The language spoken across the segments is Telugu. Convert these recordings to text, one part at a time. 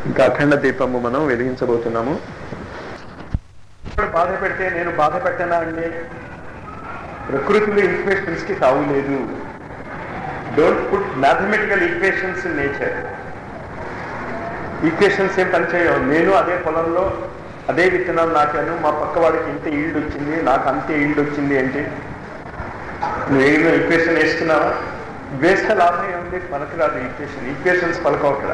ఇంకా అఖండ దీపము మనం వెలిగించబోతున్నాము ఇప్పుడు బాధ పెడితే నేను బాధ పెట్టనా అండి ప్రకృతిలో ఈక్వేషన్స్ కి తావు లేదు don't put mathematical equations in nature equations ఏం పనిచేయవు నేను అదే పొలంలో అదే విత్తనాలు నాటాను మా పక్క వాడికి ఇంత ఈల్డ్ వచ్చింది నాకు అంతే ఈల్డ్ వచ్చింది ఏంటి నువ్వు ఈక్వేషన్ వేస్తున్నావా వేస్తే లాభం ఏముంది పలకరాదు ఈక్వేషన్ ఈక్వేషన్స్ పలకవు అక్కడ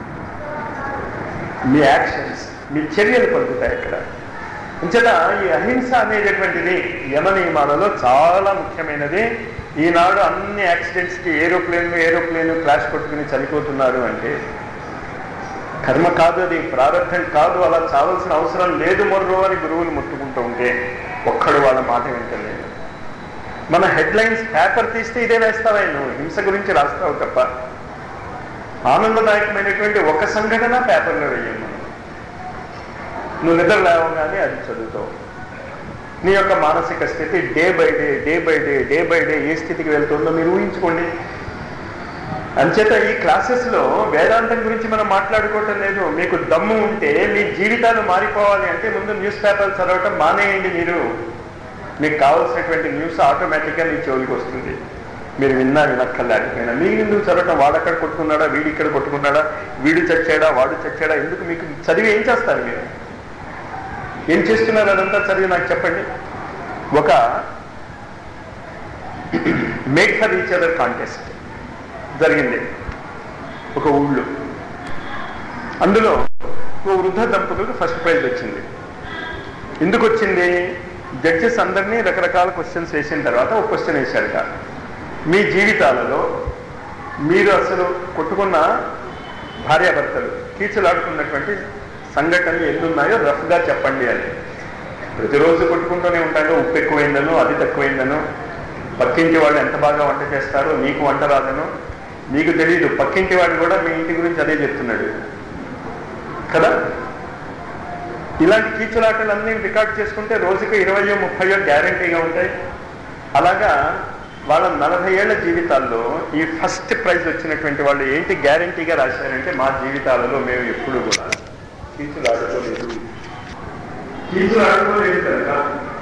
మీ యాక్షన్స్ మీ చర్యలు పలుకుతాయి అక్కడ అంచేత ఈ అహింస అనేటటువంటిది యమ నియమాలలో చాలా ముఖ్యమైనది ఈనాడు అన్ని యాక్సిడెంట్స్కి ఏరోప్లేన్ ఏరోప్లేన్ క్లాష్ కొట్టుకుని చనిపోతున్నారు అంటే కర్మ కాదు అది ప్రారంభం కాదు అలా చావాల్సిన అవసరం లేదు మొర్రో అని గురువులు ముట్టుకుంటూ ఉంటే ఒక్కడు వాళ్ళ మాట వింటలేదు మన హెడ్లైన్స్ పేపర్ తీస్తే ఇదే వేస్తావా నువ్వు హింస గురించి రాస్తావు తప్ప ఆనందదాయకమైనటువంటి ఒక సంఘటన పేపర్లో వేయము నువ్వు నిద్ర లేవగానే అది చదువుతావు నీ యొక్క మానసిక స్థితి day by day day by day day by day ఏ స్థితికి వెళ్తుందో మీరు ఊహించుకోండి అంచేత ఈ క్లాసెస్లో వేదాంతం గురించి మనం మాట్లాడుకోవటం లేదు మీకు దమ్ము ఉంటే మీ జీవితాలు మారిపోవాలి అంటే ముందు న్యూస్ పేపర్ చదవటం మానేయండి మీరు మీకు కావాల్సినటువంటి న్యూస్ ఆటోమేటిక్గా మీ చెవులకు వస్తుంది మీరు విన్నా వినక్కర్లేకపోయినా మీరు ఎందుకు చదవటం వాడక్కడ కొట్టుకున్నాడా వీడు ఇక్కడ కొట్టుకున్నాడా వీడు చచ్చాడా వాడు చచ్చాడా ఎందుకు మీకు చదివి ఏం చేస్తారు మీరు ఏం చేస్తున్నారు అదంతా చదివి నాకు చెప్పండి ఒక make for each other contest జరిగింది ఒక ఊళ్ళో అందులో ఓ వృద్ధ దంపతులకు ఫస్ట్ ప్రైజ్ వచ్చింది ఎందుకు వచ్చింది జడ్జెస్ అందరినీ రకరకాల క్వశ్చన్స్ వేసిన తర్వాత ఒక క్వశ్చన్ వేశాడట మీ జీవితాలలో మీరు అసలు కొట్టుకున్న భార్యాభర్తలు కీచులాడుకున్నటువంటి సంఘటనలు ఎన్ని ఉన్నాయో రఫ్గా చెప్పండి అని ప్రతిరోజు కొట్టుకుంటూనే ఉంటాను ఉప్పు ఎక్కువైందను అది తక్కువైందను పక్కింటి వాళ్ళు ఎంత బాగా వంట చేస్తారో నీకు వంట రాదను నీకు తెలియదు పక్కింటి వాడు కూడా మీ ఇంటి గురించి అదే చెప్తున్నాడు కదా ఇలాంటి కీచులాటలన్నీ రికార్డ్ చేసుకుంటే రోజుకి ఇరవయో ముప్పయో గ్యారంటీగా ఉంటాయి అలాగా వాళ్ళ నలభై ఏళ్ల జీవితాల్లో ఈ ఫస్ట్ ప్రైజ్ వచ్చినటువంటి వాళ్ళు ఏంటి గ్యారంటీగా రాశారంటే మా జీవితాలలో మేము ఎప్పుడు కూడా కీచులు ఆడుకోలేదు కీచులు ఆడుకోలేదు కనుక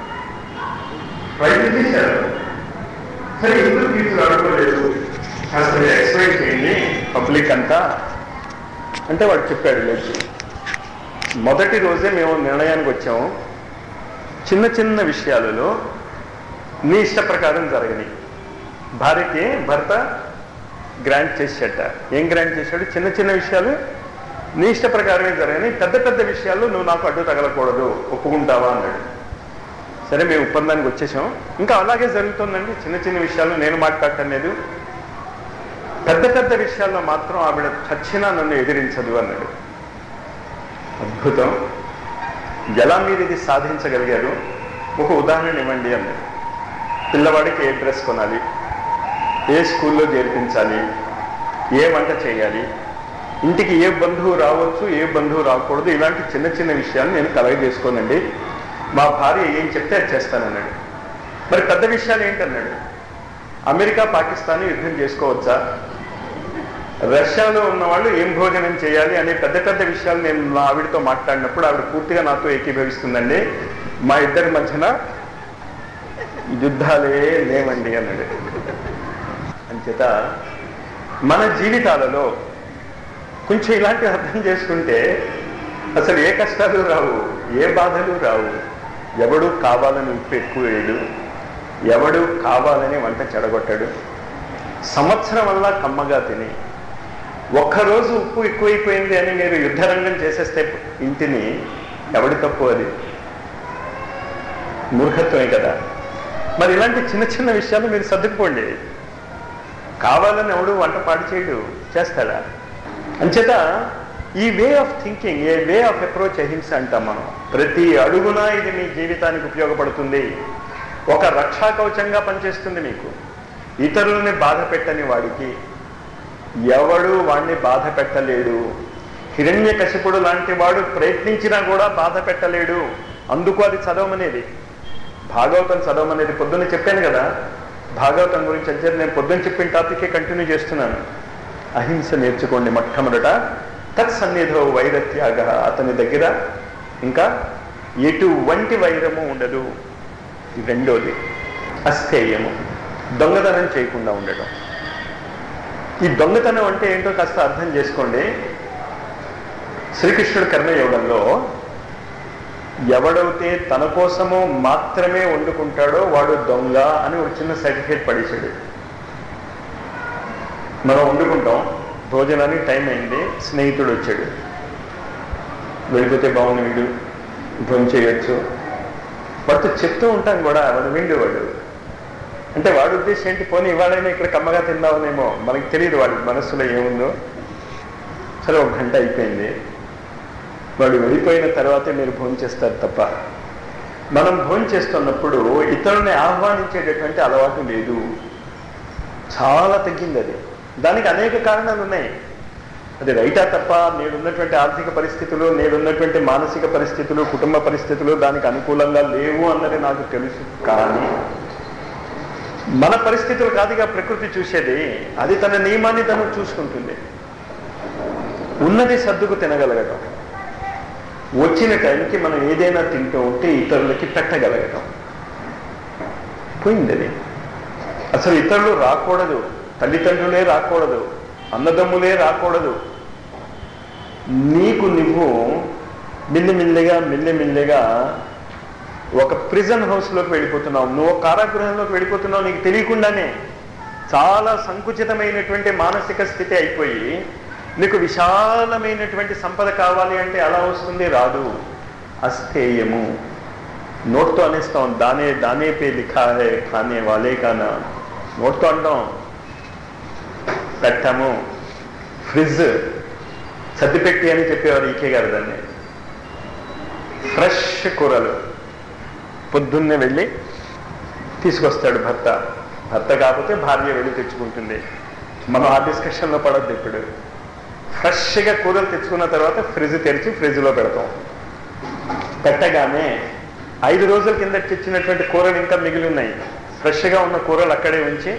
ప్రైజ్ చేశారు సరే ఎందుకు కీచులు ఆడుకోలేదు అసలు ఎక్స్ప్లెయిన్ చేయండి పబ్లిక్ అంతా అంటే వాడు చెప్పాడు లేదు మొదటి రోజే మేము నిర్ణయానికి వచ్చాము చిన్న చిన్న విషయాలలో నీ ఇష్ట ప్రకారం జరగని భార్యకి భర్త గ్రాంట్ చేసేట ఏం గ్రాంట్ చేశాడు చిన్న చిన్న విషయాలు నీ ఇష్ట ప్రకారమే జరగని పెద్ద పెద్ద విషయాల్లో నువ్వు నాకు అడ్డు తగలకూడదు ఒప్పుకుంటావా అన్నాడు సరే మేము ఒప్పందానికి వచ్చేసాం ఇంకా అలాగే జరుగుతుందండి చిన్న చిన్న విషయాలు నేను మాట్లాడటం లేదు పెద్ద పెద్ద విషయాల్లో మాత్రం ఆవిడ చచ్చినా నన్ను ఎదిరించదు అన్నాడు అద్భుతం ఎలా మీరు ఇది సాధించగలిగారు ఒక ఉదాహరణ ఇవ్వండి అన్నాడు పిల్లవాడికి ఏ డ్రెస్ కొనాలి ఏ స్కూల్లో చేర్పించాలి ఏ వంట చేయాలి ఇంటికి ఏ బంధువు రావచ్చు ఏ బంధువు రాకూడదు ఇలాంటి చిన్న చిన్న విషయాలు నేను కలగజేసుకోనండి మా భార్య ఏం చెప్తే అది చేస్తానన్నాడు మరి పెద్ద విషయాలు ఏంటన్నాడు అమెరికా పాకిస్తాన్ యుద్ధం చేసుకోవచ్చా రష్యాలో ఉన్న వాళ్ళు ఏం భోజనం చేయాలి అనే పెద్ద పెద్ద విషయాలు నేను నా ఆవిడతో మాట్లాడినప్పుడు ఆవిడ పూర్తిగా నాతో ఏకీభవిస్తుందండి మా ఇద్దరి మధ్యన యుద్ధాలే లేవండి అన్నాడు అంచేత మన జీవితాలలో కొంచెం ఇలాంటివి అర్థం చేసుకుంటే అసలు ఏ కష్టాలు రావు ఏ బాధలు రావు ఎవడు కావాలని ఉప్పు ఎక్కువ వేయడు ఎవడు కావాలని వంట చెడగొట్టాడు సంవత్సరం వల్ల కమ్మగా తిని ఒక్కరోజు ఉప్పు ఎక్కువైపోయింది అని మీరు యుద్ధరంగం చేసేస్తే ఇంటిని ఎవడి తప్పు అది మూర్ఖత్వమే కదా మరి ఇలాంటి చిన్న చిన్న విషయాలు మీరు సర్దుకుపోండి కావాలని ఎవడు వంట పాడు చేయడు చేస్తాడా అంచేత ఈ way of thinking a way of approach అహింస అంటాం మనం ప్రతి అడుగునా ఇది మీ జీవితానికి ఉపయోగపడుతుంది ఒక రక్షా కవచంగా పనిచేస్తుంది మీకు ఇతరులని బాధ పెట్టని వాడికి ఎవడు వాడిని బాధ పెట్టలేడు హిరణ్య కశిపుడు లాంటి వాడు ప్రయత్నించినా కూడా బాధ పెట్టలేడు అందుకు అది చదవమనేది భాగవతం చదవమనేది పొద్దున్న చెప్పాను కదా భాగవతం గురించి అంటే నేను పొద్దున్న చెప్పిన టాపికే కంటిన్యూ చేస్తున్నాను అహింస నేర్చుకోండి మొట్టమొదట తత్సన్నిధో వైరత్యాగ అతని దగ్గర ఇంకా ఎటువంటి వైరము ఉండదు ఈ రెండోది అస్థేయము దొంగతనం చేయకుండా ఉండడం ఈ దొంగతనం అంటే ఏంటో కాస్త అర్థం చేసుకోండి శ్రీకృష్ణుడు కర్మయోగంలో ఎవడైతే తన కోసము మాత్రమే వండుకుంటాడో వాడు దొంగ అని ఒక చిన్న సర్టిఫికేట్ పడేశాడు మనం వండుకుంటాం భోజనానికి టైం అయింది స్నేహితుడు వచ్చాడు వెళ్ళిపోతే బాగుంది వీడు భోజనం చేయొచ్చు వాడితో చెప్తూ ఉంటాం కూడా వాడు విండేవాడు అంటే వాడి ఉద్దేశం ఏంటి పోనీ ఇవాళైనా ఇక్కడ కమ్మగా తిందామనేమో మనకి తెలియదు వాడి మనస్సులో ఏముందో సరే ఒక గంట అయిపోయింది వాడు వెళ్ళిపోయిన తర్వాతే మీరు భోజనం చేస్తారు తప్ప మనం భోజనం చేస్తున్నప్పుడు ఇతరుల్ని ఆహ్వానించేటటువంటి అలవాటు లేదు చాలా తగ్గింది అది దానికి అనేక కారణాలు ఉన్నాయి అది రైటా తప్ప నేడున్నటువంటి ఆర్థిక పరిస్థితులు నేడున్నటువంటి మానసిక పరిస్థితులు కుటుంబ పరిస్థితులు దానికి అనుకూలంగా లేవు అన్నది నాకు తెలుసు కానీ మన పరిస్థితులు కాదుగా ప్రకృతి చూసేది అది తన నియమాన్ని తను చూసుకుంటుంది ఉన్నది సర్దుకు తినగలగటం వచ్చిన టైంకి మనం ఏదైనా తింటూ ఉంటే ఇతరులకి పెట్టగలగటం పోయింది అది అసలు ఇతరులు రాకూడదు తల్లిదండ్రులే రాకూడదు అన్నదమ్ములే రాకూడదు నీకు నువ్వు మిల్లిమిల్లిగా మిల్లిమిల్లిగా ఒక ప్రిజన్ హౌస్లోకి వెళ్ళిపోతున్నావు నువ్వు ఒక కారాగృహంలోకి వెళ్ళిపోతున్నావు నీకు తెలియకుండానే చాలా సంకుచితమైనటువంటి మానసిక స్థితి అయిపోయి నీకు విశాలమైనటువంటి సంపద కావాలి అంటే ఎలా వస్తుంది రాదు అస్థేయము నోట్తో అనేస్తాం దానే దానే పే లిఖా హే ఖానే వాలే కానా నోట్తో అంటాం పెట్టాము ఫ్రిడ్జ్ సర్దిపెట్టి అని చెప్పేవారు ఈకే గారు దాన్ని ఫ్రెష్ కూరలు పొద్దున్నే వెళ్ళి తీసుకొస్తాడు భర్త భర్త కాకపోతే భార్య వెళ్ళి తెచ్చుకుంటుంది మనం ఆ డిస్కషన్లో పడద్దు ఇప్పుడు ఫ్రెష్గా కూరలు తెచ్చుకున్న తర్వాత ఫ్రిడ్జ్ తెరిచి ఫ్రిడ్జ్లో పెడతాం పెట్టగానే ఐదు రోజుల కింద తెచ్చినటువంటి కూరలు ఇంకా మిగిలి ఉన్నాయి ఫ్రెష్గా ఉన్న కూరలు అక్కడే ఉంచి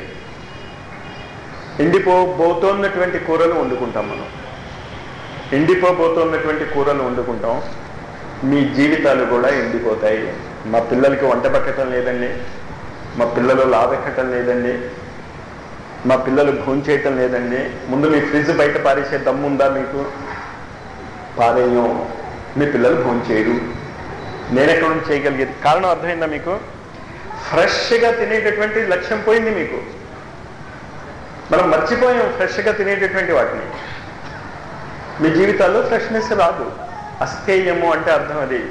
ఎండిపోబోతున్నటువంటి కూరలు వండుకుంటాం మనం ఎండిపోబోతున్నటువంటి కూరలు వండుకుంటాం మీ జీవితాలు కూడా ఎండిపోతాయి మా పిల్లలకి వంట పట్టడం లేదండి మా పిల్లలు లావెక్కటం లేదండి మా పిల్లలు భోజనం చేయటం లేదండి ముందు మీ ఫ్రిడ్జ్ బయట పారేసే దమ్ముందా మీకు పారేయం మీ పిల్లలు భోజనం చేయరు నేను ఎక్కడ నుంచి చేయగలిగేది కారణం అర్థమైందా మీకు ఫ్రెష్గా తినేటటువంటి లక్ష్యం పోయింది మీకు మనం మర్చిపోయాం ఫ్రెష్గా తినేటటువంటి వాటిని మీ జీవితాల్లో ఫ్రెష్నెస్ రాదు అస్థేయము అంటే అర్థం అది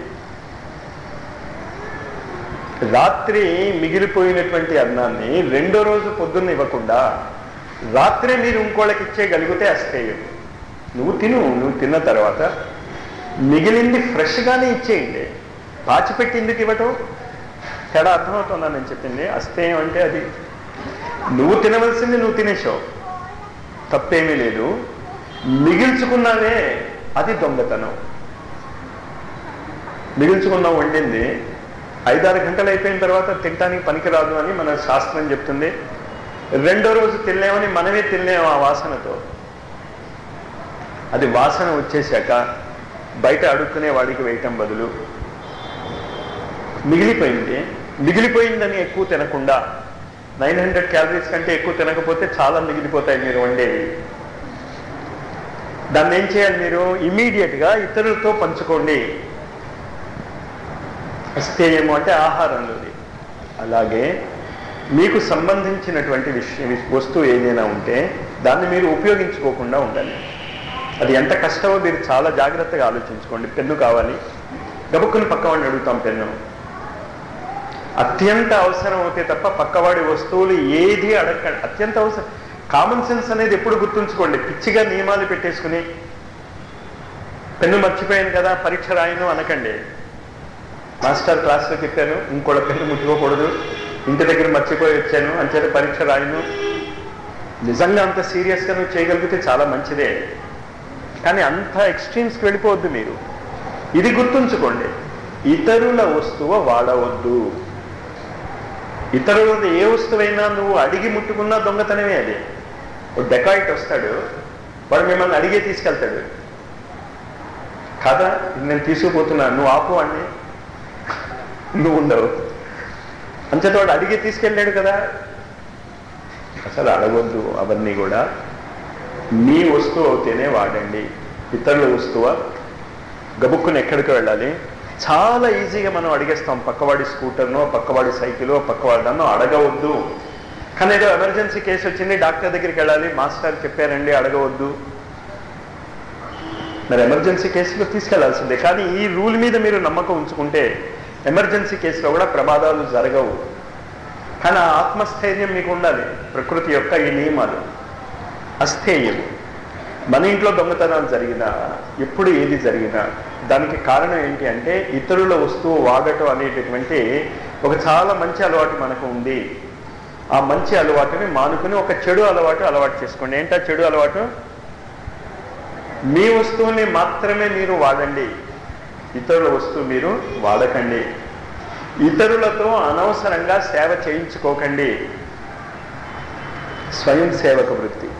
రాత్రి మిగిలిపోయినటువంటి అన్నాన్ని రెండో రోజు పొద్దున్న ఇవ్వకుండా రాత్రి మీరు ఇంకోళ్ళకి ఇచ్చేయగలిగితే అస్థేయం నువ్వు తిను నువ్వు తిన్న తర్వాత మిగిలింది ఫ్రెష్గానే ఇచ్చేయండి పాచిపెట్టి ఎందుకు ఇవ్వటం తేడా అర్థమవుతుందా నేను చెప్పింది అస్థేయం అంటే అది నువ్వు తినవలసింది నువ్వు తినేసావు తప్పేమీ లేదు మిగిల్చుకున్నావే అది దొంగతనం మిగిల్చుకున్నావు వండింది ఐదారు గంటలు అయిపోయిన తర్వాత తినటానికి పనికిరాదు అని మన శాస్త్రం చెప్తుంది రెండో రోజు తినలేమని మనమే తినలేము ఆ వాసనతో అది వాసన వచ్చేసాక బయట అడుక్కునే వాడికి వేయటం బదులు మిగిలిపోయింది మిగిలిపోయిందని ఎక్కువ తినకుండా నైన్ హండ్రెడ్ క్యాలరీస్ కంటే ఎక్కువ తినకపోతే చాలా మిగిలిపోతాయి మీరు వండేవి దాన్ని ఏం చేయాలి మీరు ఇమీడియట్గా ఇతరులతో పంచుకోండి అస్థేయము అంటే ఆహారంలోది అలాగే మీకు సంబంధించినటువంటి విషయం వస్తువు ఏదైనా ఉంటే దాన్ని మీరు ఉపయోగించుకోకుండా ఉండాలి అది ఎంత కష్టమో మీరు చాలా జాగ్రత్తగా ఆలోచించుకోండి పెన్ను కావాలి గబుక్కుని పక్కవాడిని అడుగుతాం పెన్ను అత్యంత అవసరం అవుతే తప్ప పక్కవాడి వస్తువులు ఏది అడగండి అత్యంత అవసరం కామన్ సెన్స్ అనేది ఎప్పుడు గుర్తుంచుకోండి పిచ్చిగా నియమాలు పెట్టేసుకుని పెన్ను మర్చిపోయాను కదా పరీక్ష రాయను అనకండి మాస్టర్ క్లాస్లో చెప్పాను ఇంకోళ్ళ పెన్ను ముట్టుకోకూడదు ఇంటి దగ్గర మర్చిపోయి వచ్చాను అంచేత పరీక్ష రాయను నిజంగా అంత సీరియస్గా నువ్వు చేయగలిగితే చాలా మంచిదే కానీ అంత ఎక్స్ట్రీమ్స్కి వెళ్ళిపోవద్దు మీరు ఇది గుర్తుంచుకోండి ఇతరుల వస్తువు వాడవద్దు ఇతరులది ఏ వస్తువైనా నువ్వు అడిగి ముట్టుకున్నా దొంగతనమే అది ఒక డెకాయిట్ వస్తాడు వాడు మిమ్మల్ని అడిగే తీసుకెళ్తాడు కాదా నేను తీసుకుపోతున్నా నువ్వు ఆపు అండి నువ్వు ఉండవు అంచేత వాడు అడిగి తీసుకెళ్ళాడు కదా అసలు అడగొద్దు అవన్నీ కూడా మీ వస్తువు అవుతేనే వాడండి ఇతరుల వస్తువా గబుక్కుని ఎక్కడికి వెళ్ళాలి చాలా ఈజీగా మనం అడిగేస్తాం పక్కవాడి స్కూటర్నో పక్కవాడి సైకిలో పక్కవాడినో అడగవద్దు కానీ ఏదో ఎమర్జెన్సీ కేసు వచ్చింది డాక్టర్ దగ్గరికి వెళ్ళాలి మాస్టర్ చెప్పారండి అడగవద్దు మరి ఎమర్జెన్సీ కేసులో తీసుకెళ్లాల్సిందే కానీ ఈ రూల్ మీద మీరు నమ్మకం ఉంచుకుంటే ఎమర్జెన్సీ కేసులో కూడా ప్రమాదాలు జరగవు కానీ ఆ ఆత్మస్థైర్యం మీకు ఉండాలి ప్రకృతి యొక్క ఈ నియమాలు అస్థేయం మన ఇంట్లో దొంగతనాలు జరిగినా ఎప్పుడు ఏది జరిగినా దానికి కారణం ఏంటి అంటే ఇతరుల వస్తువు వాడటం అనేటటువంటి ఒక చాలా మంచి అలవాటు మనకు ఉంది ఆ మంచి అలవాటుని మానుకుని ఒక చెడు అలవాటు అలవాటు చేసుకోండి ఏంటా చెడు అలవాటు మీ వస్తువుని మాత్రమే మీరు వాడండి ఇతరుల వస్తువు మీరు వాడకండి ఇతరులతో అనవసరంగా సేవ చేయించుకోకండి స్వయం సేవక వృత్తి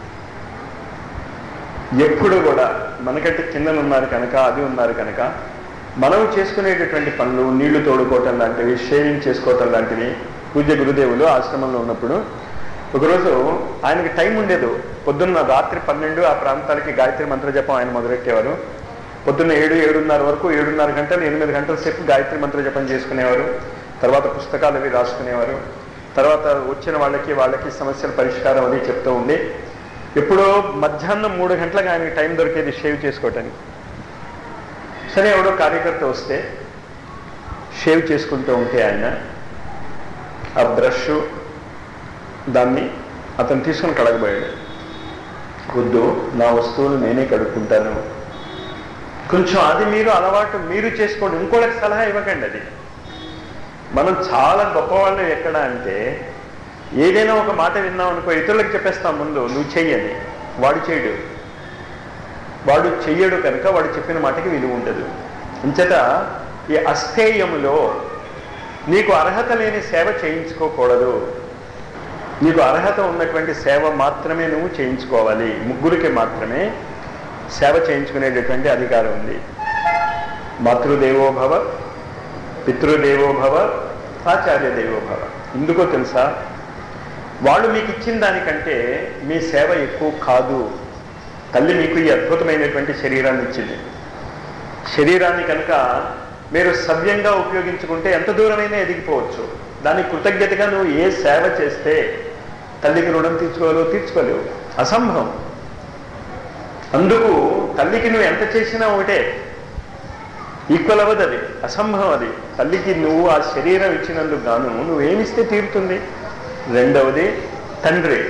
ఎప్పుడు కూడా మనకంటే కింద ఉన్నారు కనుక అది ఉన్నారు కనుక మనం చేసుకునేటటువంటి పనులు నీళ్లు తోడుకోవటం లాంటివి షేవింగ్ చేసుకోవటం లాంటివి పూజ్య గురుదేవులు ఆశ్రమంలో ఉన్నప్పుడు ఒకరోజు ఆయనకి టైం ఉండేది పొద్దున్న రాత్రి పన్నెండు ఆ ప్రాంతాలకి గాయత్రి మంత్ర జపం ఆయన మొదలెట్టేవారు పొద్దున్న ఏడు ఏడున్నర వరకు ఏడున్నర గంటలు ఎనిమిది గంటల సేపు గాయత్రి మంత్ర జపం చేసుకునేవారు తర్వాత పుస్తకాలు అవి రాసుకునేవారు తర్వాత వచ్చిన వాళ్ళకి వాళ్ళకి సమస్యల పరిష్కారం అది చెప్తూ ఉండి ఎప్పుడో మధ్యాహ్నం మూడు గంటలకు ఆయనకి టైం దొరికేది షేవ్ చేసుకోవటానికి సరే ఎవడో కార్యకర్త వస్తే షేవ్ చేసుకుంటూ ఉంటే ఆయన ఆ బ్రష్ దాన్ని అతను తీసుకుని కడగబోయాడు వద్దు నా వస్తువులు నేనే కడుక్కుంటాను కొంచెం అది మీరు అలవాటు మీరు చేసుకోండి ఇంకోళ్ళకి సలహా ఇవ్వకండి అది మనం చాలా గొప్పవాళ్ళు ఎక్కడ అంటే ఏదైనా ఒక మాట విన్నాం అనుకో ఇతరులకు చెప్పేస్తాం ముందు నువ్వు చెయ్యని వాడు చేయడు వాడు చెయ్యడు కనుక వాడు చెప్పిన మాటకి విలువ ఉండదు అంచేత ఈ అస్థేయములో నీకు అర్హత లేని సేవ చేయించుకోకూడదు నీకు అర్హత ఉన్నటువంటి సేవ మాత్రమే నువ్వు చేయించుకోవాలి ముగ్గురికి మాత్రమే సేవ చేయించుకునేటటువంటి అధికారం ఉంది మాతృదేవోభవ పితృదేవోభవ ఆచార్య దేవోభవ ఎందుకో తెలుసా వాళ్ళు మీకు ఇచ్చిన దానికంటే మీ సేవ ఎక్కువ కాదు తల్లి మీకు ఈ అద్భుతమైనటువంటి శరీరాన్ని ఇచ్చింది శరీరాన్ని కనుక మీరు సవ్యంగా ఉపయోగించుకుంటే ఎంత దూరమైనా ఎదిగిపోవచ్చు దానికి కృతజ్ఞతగా నువ్వు ఏ సేవ చేస్తే తల్లికి రుణం తీర్చుకోవాలో తీర్చుకోలేవు అసంభవం అందుకు తల్లికి నువ్వు ఎంత చేసినా ఒకటే ఈక్వల్ అవ్వదు అది అసంభవం అది తల్లికి నువ్వు ఆ శరీరం ఇచ్చినందుకు గాను నువ్వేమిస్తే తీరుతుంది రెండవది తండ్రి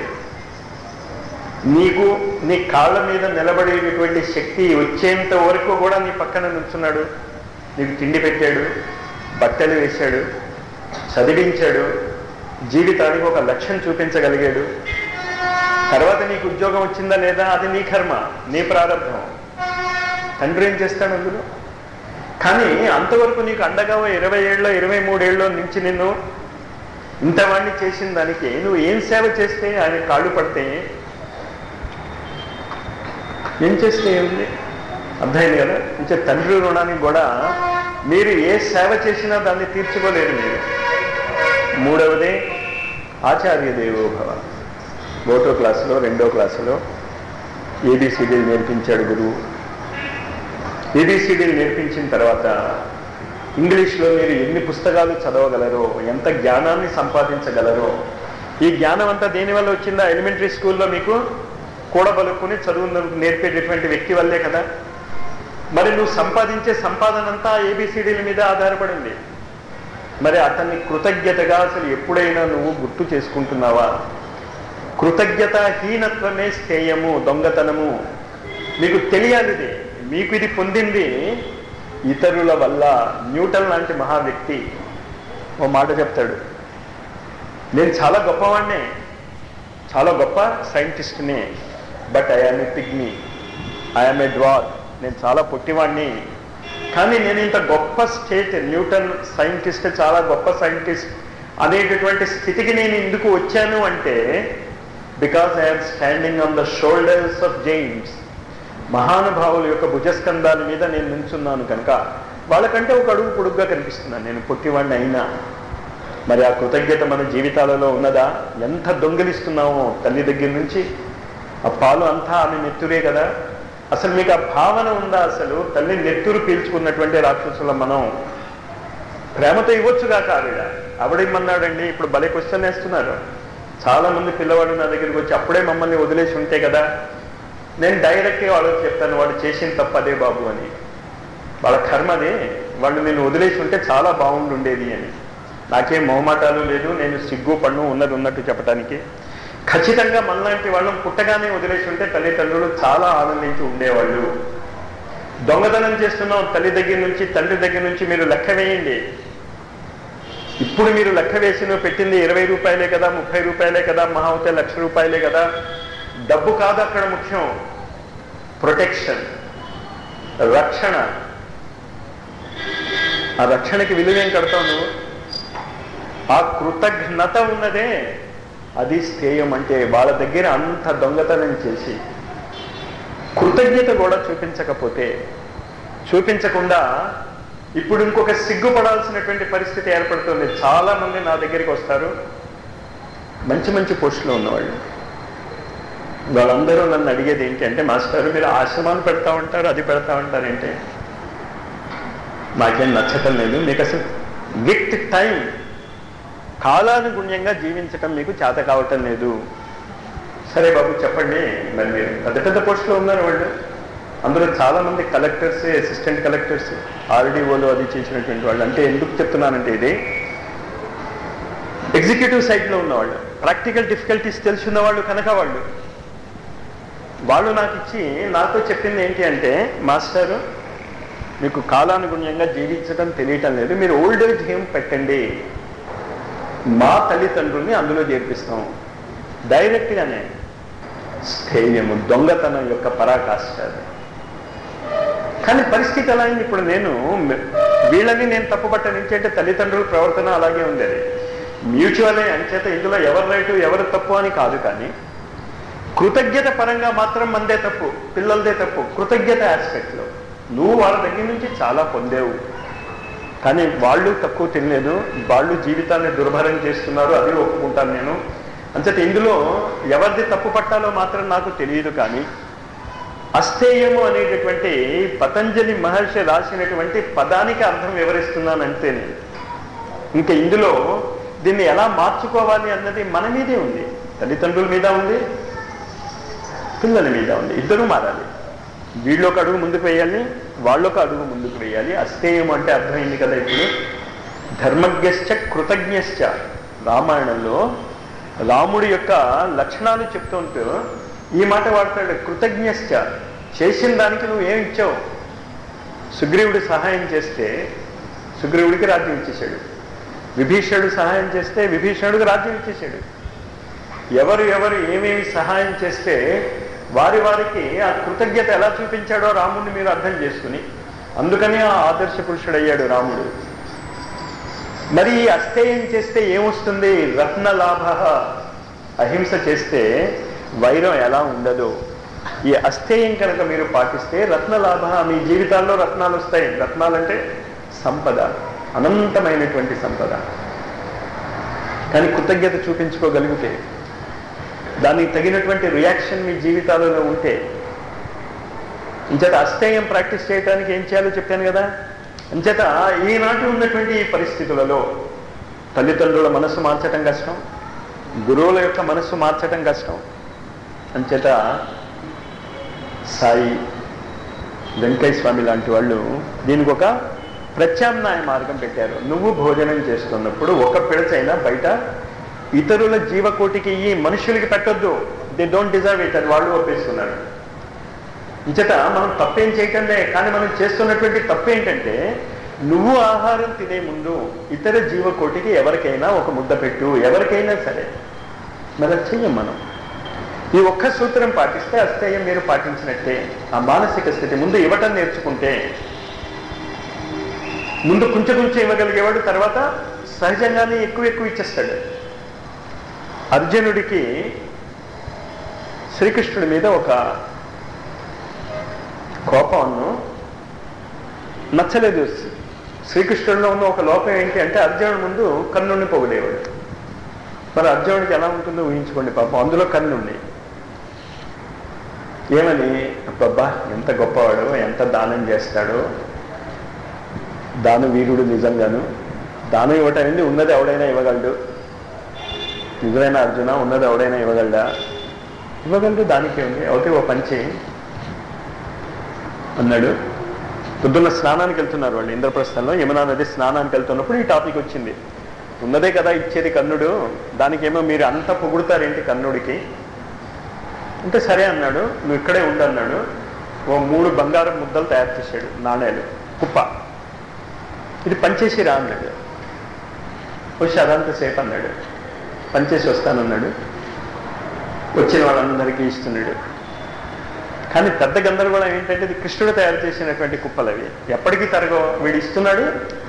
నీకు నీ కాళ్ళ మీద నిలబడేటటువంటి శక్తి వచ్చేంత వరకు కూడా నీ పక్కన నుంచున్నాడు నీకు తిండి పెట్టాడు బట్టలు వేశాడు చదివించాడు జీవితానికి ఒక లక్ష్యం చూపించగలిగాడు తర్వాత నీకు ఉద్యోగం వచ్చిందా లేదా అది నీ కర్మ నీ ప్రారంభం తండ్రి ఏం చేస్తాడు అందులో కానీ అంతవరకు నీకు అండగా ఓ ఇరవై ఏళ్ళలో ఇరవై మూడేళ్ళలో నుంచి నిన్ను ఇంతవాణ్ణి చేసిన దానికి నువ్వు ఏం సేవ చేస్తే ఆయన కాళ్ళు పడితే ఏం చేస్తే ఏముంది అర్థమైంది కదా అంటే తండ్రి రుణానికి కూడా మీరు ఏ సేవ చేసినా దాన్ని తీర్చుకోలేరు మీరు మూడవది ఆచార్య దేవోభవ ఒకటో క్లాసులో రెండో క్లాసులో ఏబిసిడీలు నేర్పించాడు గురువు ఏబిసిడీలు నేర్పించిన తర్వాత ఇంగ్లీష్లో మీరు ఎన్ని పుస్తకాలు చదవగలరో ఎంత జ్ఞానాన్ని సంపాదించగలరో ఈ జ్ఞానం అంతా దేనివల్ల వచ్చిందా ఎలిమెంటరీ స్కూల్లో మీకు కూడబలుక్కుని చదువు నేర్పేటటువంటి వ్యక్తి వల్లే కదా మరి నువ్వు సంపాదించే సంపాదన అంతా ఏబిసిడీల మీద ఆధారపడింది మరి అతన్ని కృతజ్ఞతగా అసలు ఎప్పుడైనా నువ్వు గుర్తు చేసుకుంటున్నావా కృతజ్ఞత హీనత్వమే స్థేయము దొంగతనము మీకు తెలియాలి ఇది మీకు ఇది పొందింది ఇతరుల వల్ల న్యూటన్ లాంటి మహా వ్యక్తి ఓ మాట చెప్తాడు నేను చాలా గొప్పవాడినే చాలా గొప్ప సైంటిస్ట్ని but I am a pygmy I am a dwarf నేను చాలా పొట్టివాడిని కానీ నేను ఇంత గొప్ప స్టేట్ న్యూటన్ సైంటిస్ట్ చాలా గొప్ప సైంటిస్ట్ అనేటటువంటి స్థితికి నేను ఎందుకు వచ్చాను అంటే because I'm standing on the shoulders of giants మహానుభావుల యొక్క భుజస్కంధాల మీద నేను నించున్నాను కనుక వాళ్ళకంటే ఒక అడుగు పొడుగ్గా కనిపిస్తున్నాను నేను పొట్టివాడిని అయినా మరి ఆ కృతజ్ఞత మన జీవితాలలో ఉన్నదా ఎంత దొంగిలిస్తున్నామో తల్లి దగ్గర నుంచి ఆ పాలు అంతా ఆమె నెత్తురే కదా అసలు మీకు ఆ భావన ఉందా అసలు తల్లి నెత్తురు పీల్చుకున్నటువంటి రాక్షసుల మనం ప్రేమతో ఇవ్వచ్చుగా ఆవిడ ఆవిడేమన్నాడండి ఇప్పుడు భలే క్వశ్చన్ వేస్తున్నారు చాలా మంది పిల్లవాడు నా దగ్గరికి వచ్చి అప్పుడే మమ్మల్ని వదిలేసి ఉంటే కదా నేను డైరెక్ట్గా వాళ్ళకి చెప్తాను వాడు చేసిన తప్పు అదే బాబు అని వాళ్ళ కర్మదే వాళ్ళు నేను వదిలేసి ఉంటే చాలా బాగుండుండేది అని నాకేం మొహమాటాలు లేదు నేను సిగ్గు పన్ను ఉన్నది ఉన్నట్టు చెప్పడానికి ఖచ్చితంగా మనలాంటి వాళ్ళని పుట్టగానే వదిలేసి ఉంటే తల్లిదండ్రులు చాలా ఆనందించి ఉండేవాళ్ళు దొంగతనం చేస్తున్నాం తల్లి దగ్గర నుంచి తండ్రి దగ్గర నుంచి మీరు లెక్క వేయండి ఇప్పుడు మీరు లెక్క వేసి నువ్వు పెట్టింది ఇరవై రూపాయలే కదా ముప్పై రూపాయలే కదా మహా అవుతే లక్ష రూపాయలే కదా డబ్బు కాదు అక్కడ ముఖ్యం ప్రొటెక్షన్ రక్షణ ఆ రక్షణకి విలువేం కడతావు నువ్వు ఆ కృతజ్ఞత ఉన్నదే అది స్థేయం అంటే వాళ్ళ దగ్గర అంత దొంగతనం చేసి కృతజ్ఞత కూడా చూపించకపోతే చూపించకుండా ఇప్పుడు ఇంకొక సిగ్గుపడాల్సినటువంటి పరిస్థితి ఏర్పడుతుంది చాలా మంది నా దగ్గరికి వస్తారు మంచి మంచి పోస్టులో ఉన్నవాళ్ళు వాళ్ళందరూ నన్ను అడిగేది ఏంటి అంటే మాస్టర్ మీరు ఆశ్రమాలు పెడతా ఉంటారు అది పెడతా ఉంటారు ఏంటి మాకేం నచ్చటం లేదు మీకు అసలు విత్ టైం కాలానుగుణ్యంగా జీవించటం మీకు చేత కావటం లేదు సరే బాబు చెప్పండి మరి మీరు పెద్ద పెద్ద పోస్టులో ఉన్నారు వాళ్ళు అందులో చాలా మంది కలెక్టర్స్ అసిస్టెంట్ కలెక్టర్స్ ఆర్డీఓలు అది చేసినటువంటి వాళ్ళు అంటే ఎందుకు చెప్తున్నానంటే ఇది ఎగ్జిక్యూటివ్ సైడ్లో ఉన్నవాళ్ళు ప్రాక్టికల్ డిఫికల్టీస్ తెలుసున్న వాళ్ళు కనుక వాళ్ళు వాళ్ళు నాకు ఇచ్చి నాతో చెప్పింది ఏంటి అంటే మాస్టర్ మీకు కాలానుగుణ్యంగా జీవించడం తెలియటం లేదు మీరు ఓల్డ్ ఏజ్ హోమ్ పెట్టండి మా తల్లిదండ్రుల్ని అందులో చేర్పిస్తాం డైరెక్ట్గానే స్థేయము దొంగతనం యొక్క పరాకాష్ట అది కానీ పరిస్థితి ఎలా అయింది ఇప్పుడు నేను వీళ్ళని నేను తప్పుపట్టనించి అంటే తల్లిదండ్రుల ప్రవర్తన అలాగే ఉండేది మ్యూచువల్ అంచేత ఇందులో ఎవరు రైటు ఎవరు తప్పు అని కాదు కానీ కృతజ్ఞత పరంగా మాత్రం మందే తప్పు పిల్లలదే తప్పు కృతజ్ఞత ఆస్పెక్ట్లో నువ్వు వాళ్ళ దగ్గర నుంచి చాలా పొందేవు కానీ వాళ్ళు తక్కువ తినలేదు వాళ్ళు జీవితాన్ని దుర్భరం చేస్తున్నారు అది ఒప్పుకుంటాను నేను అంచేత ఇందులో ఎవరిది తప్పు పట్టాలో మాత్రం నాకు తెలియదు కానీ అస్థేయము అనేటటువంటి పతంజలి మహర్షి రాసినటువంటి పదానికి అర్థం వివరిస్తున్నానంతే నేను ఇంకా ఇందులో దీన్ని ఎలా మార్చుకోవాలి అన్నది మన మీదే ఉంది తల్లిదండ్రుల మీద ఉంది పిల్లల మీద ఉంది ఇద్దరూ మారాలి వీళ్ళొక అడుగు ముందుకు వేయాలి వాళ్ళొక అడుగు ముందుకు వేయాలి అస్థేయం అంటే అర్థమైంది కదా ఇప్పుడు ధర్మజ్ఞశ్చ కృతజ్ఞశ్చ రామాయణంలో రాముడి యొక్క లక్షణాలు చెప్తుంటూ ఈ మాట వాడతాడు కృతజ్ఞశ్చ చేసిన దానికి నువ్వు ఏం ఇచ్చావు సుగ్రీవుడు సహాయం చేస్తే సుగ్రీవుడికి రాజ్యం ఇచ్చేశాడు విభీషణుడు సహాయం చేస్తే విభీషణుడికి రాజ్యం ఇచ్చేశాడు ఎవరు ఎవరు ఏమేమి సహాయం చేస్తే వారి వారికి ఆ కృతజ్ఞత ఎలా చూపించాడో రాముడిని మీరు అర్థం చేసుకుని అందుకని ఆ ఆదర్శ పురుషుడయ్యాడు రాముడు మరి ఈ అస్థేయం చేస్తే ఏమొస్తుంది రత్న లాభ అహింస చేస్తే వైరం ఎలా ఉండదో ఈ అస్థేయం కనుక మీరు పాటిస్తే రత్న లాభ మీ జీవితాల్లో రత్నాలు వస్తాయి రత్నాలంటే సంపద అనంతమైనటువంటి సంపద కానీ కృతజ్ఞత చూపించుకోగలిగితే దానికి తగినటువంటి రియాక్షన్ మీ జీవితాలలో ఉంటే ఇంచేత అస్థేయం ప్రాక్టీస్ చేయడానికి ఏం చేయాలో చెప్పాను కదా అంచేత ఈనాటి ఉన్నటువంటి ఈ పరిస్థితులలో తల్లిదండ్రుల మనసు మార్చటం కష్టం గురువుల యొక్క మనస్సు మార్చటం కష్టం అంచేత సాయి వెంకయ్య స్వామి లాంటి వాళ్ళు దీనికి ఒక ప్రత్యామ్నాయ మార్గం పెట్టారు నువ్వు భోజనం చేస్తున్నప్పుడు ఒక పిడచైనా బయట ఇతరుల జీవకోటికి ఈ మనుషులకి పెట్టొద్దు దే డోంట్ డిజర్వ్ ఇట్ అని వాళ్ళు ఒప్పేస్తున్నారు ఇంచేత మనం తప్పేం చేయటంలే కానీ మనం చేస్తున్నటువంటి తప్పు ఏంటంటే నువ్వు ఆహారం తినే ముందు ఇతర జీవకోటికి ఎవరికైనా ఒక ముద్ద పెట్టు ఎవరికైనా సరే మరి అది చెయ్యం మనం ఈ ఒక్క సూత్రం పాటిస్తే అస్థేయం మీరు పాటించినట్టే ఆ మానసిక స్థితి ముందు ఇవ్వటం నేర్చుకుంటే ముందు కొంచెం కొంచెం ఇవ్వగలిగేవాడు తర్వాత సహజంగానే ఎక్కువ ఎక్కువ ఇచ్చేస్తాడు అర్జునుడికి శ్రీకృష్ణుడి మీద ఒక కోపంను నచ్చలేదు శ్రీకృష్ణుడిలో ఉన్న ఒక లోపం ఏంటి అంటే అర్జునుడి ముందు కన్నుడిని పొగిడేవాడు మరి అర్జునుడికి ఎలా ఉంటుందో ఊహించుకోండి పాపం అందులో కన్నుండి ఏమని అబ్బబ్బా ఎంత గొప్పవాడు ఎంత దానం చేస్తాడో దాన వీరుడు నిజంగాను దానం ఇవ్వటం ఏంది ఉన్నది ఎవడైనా ఇవ్వగలడు నిజమైన అర్జున ఉన్నది ఎవడైనా ఇవ్వగలడా ఇవ్వగలడు దానికే ఉంది ఒకటి ఓ పంచి అన్నాడు పొద్దున్న స్నానానికి వెళ్తున్నారు వాళ్ళు ఇంద్రప్రస్థంలో యమునా నది స్నానానికి వెళ్తున్నప్పుడు ఈ టాపిక్ వచ్చింది ఉన్నదే కదా ఇచ్చేది కన్నుడు దానికేమో మీరు అంత పొగుడుతారేంటి కన్నుడికి అంటే సరే అన్నాడు నువ్వు ఇక్కడే ఉండు అన్నాడు ఓ మూడు బంగారం ముద్దలు తయారు చేశాడు నాణేలు కుప్ప ఇది పనిచేసి రా అన్నాడు వచ్చి అదంతా సేపు అన్నాడు పనిచేసి వస్తానన్నాడు వచ్చిన వాళ్ళందరికీ ఇస్తున్నాడు కానీ పెద్ద గందరగోళం ఏంటంటే ఇది కృష్ణుడు తయారు చేసినటువంటి కుప్పలు అవి ఎప్పటికీ తరగో వీడు ఇస్తున్నాడు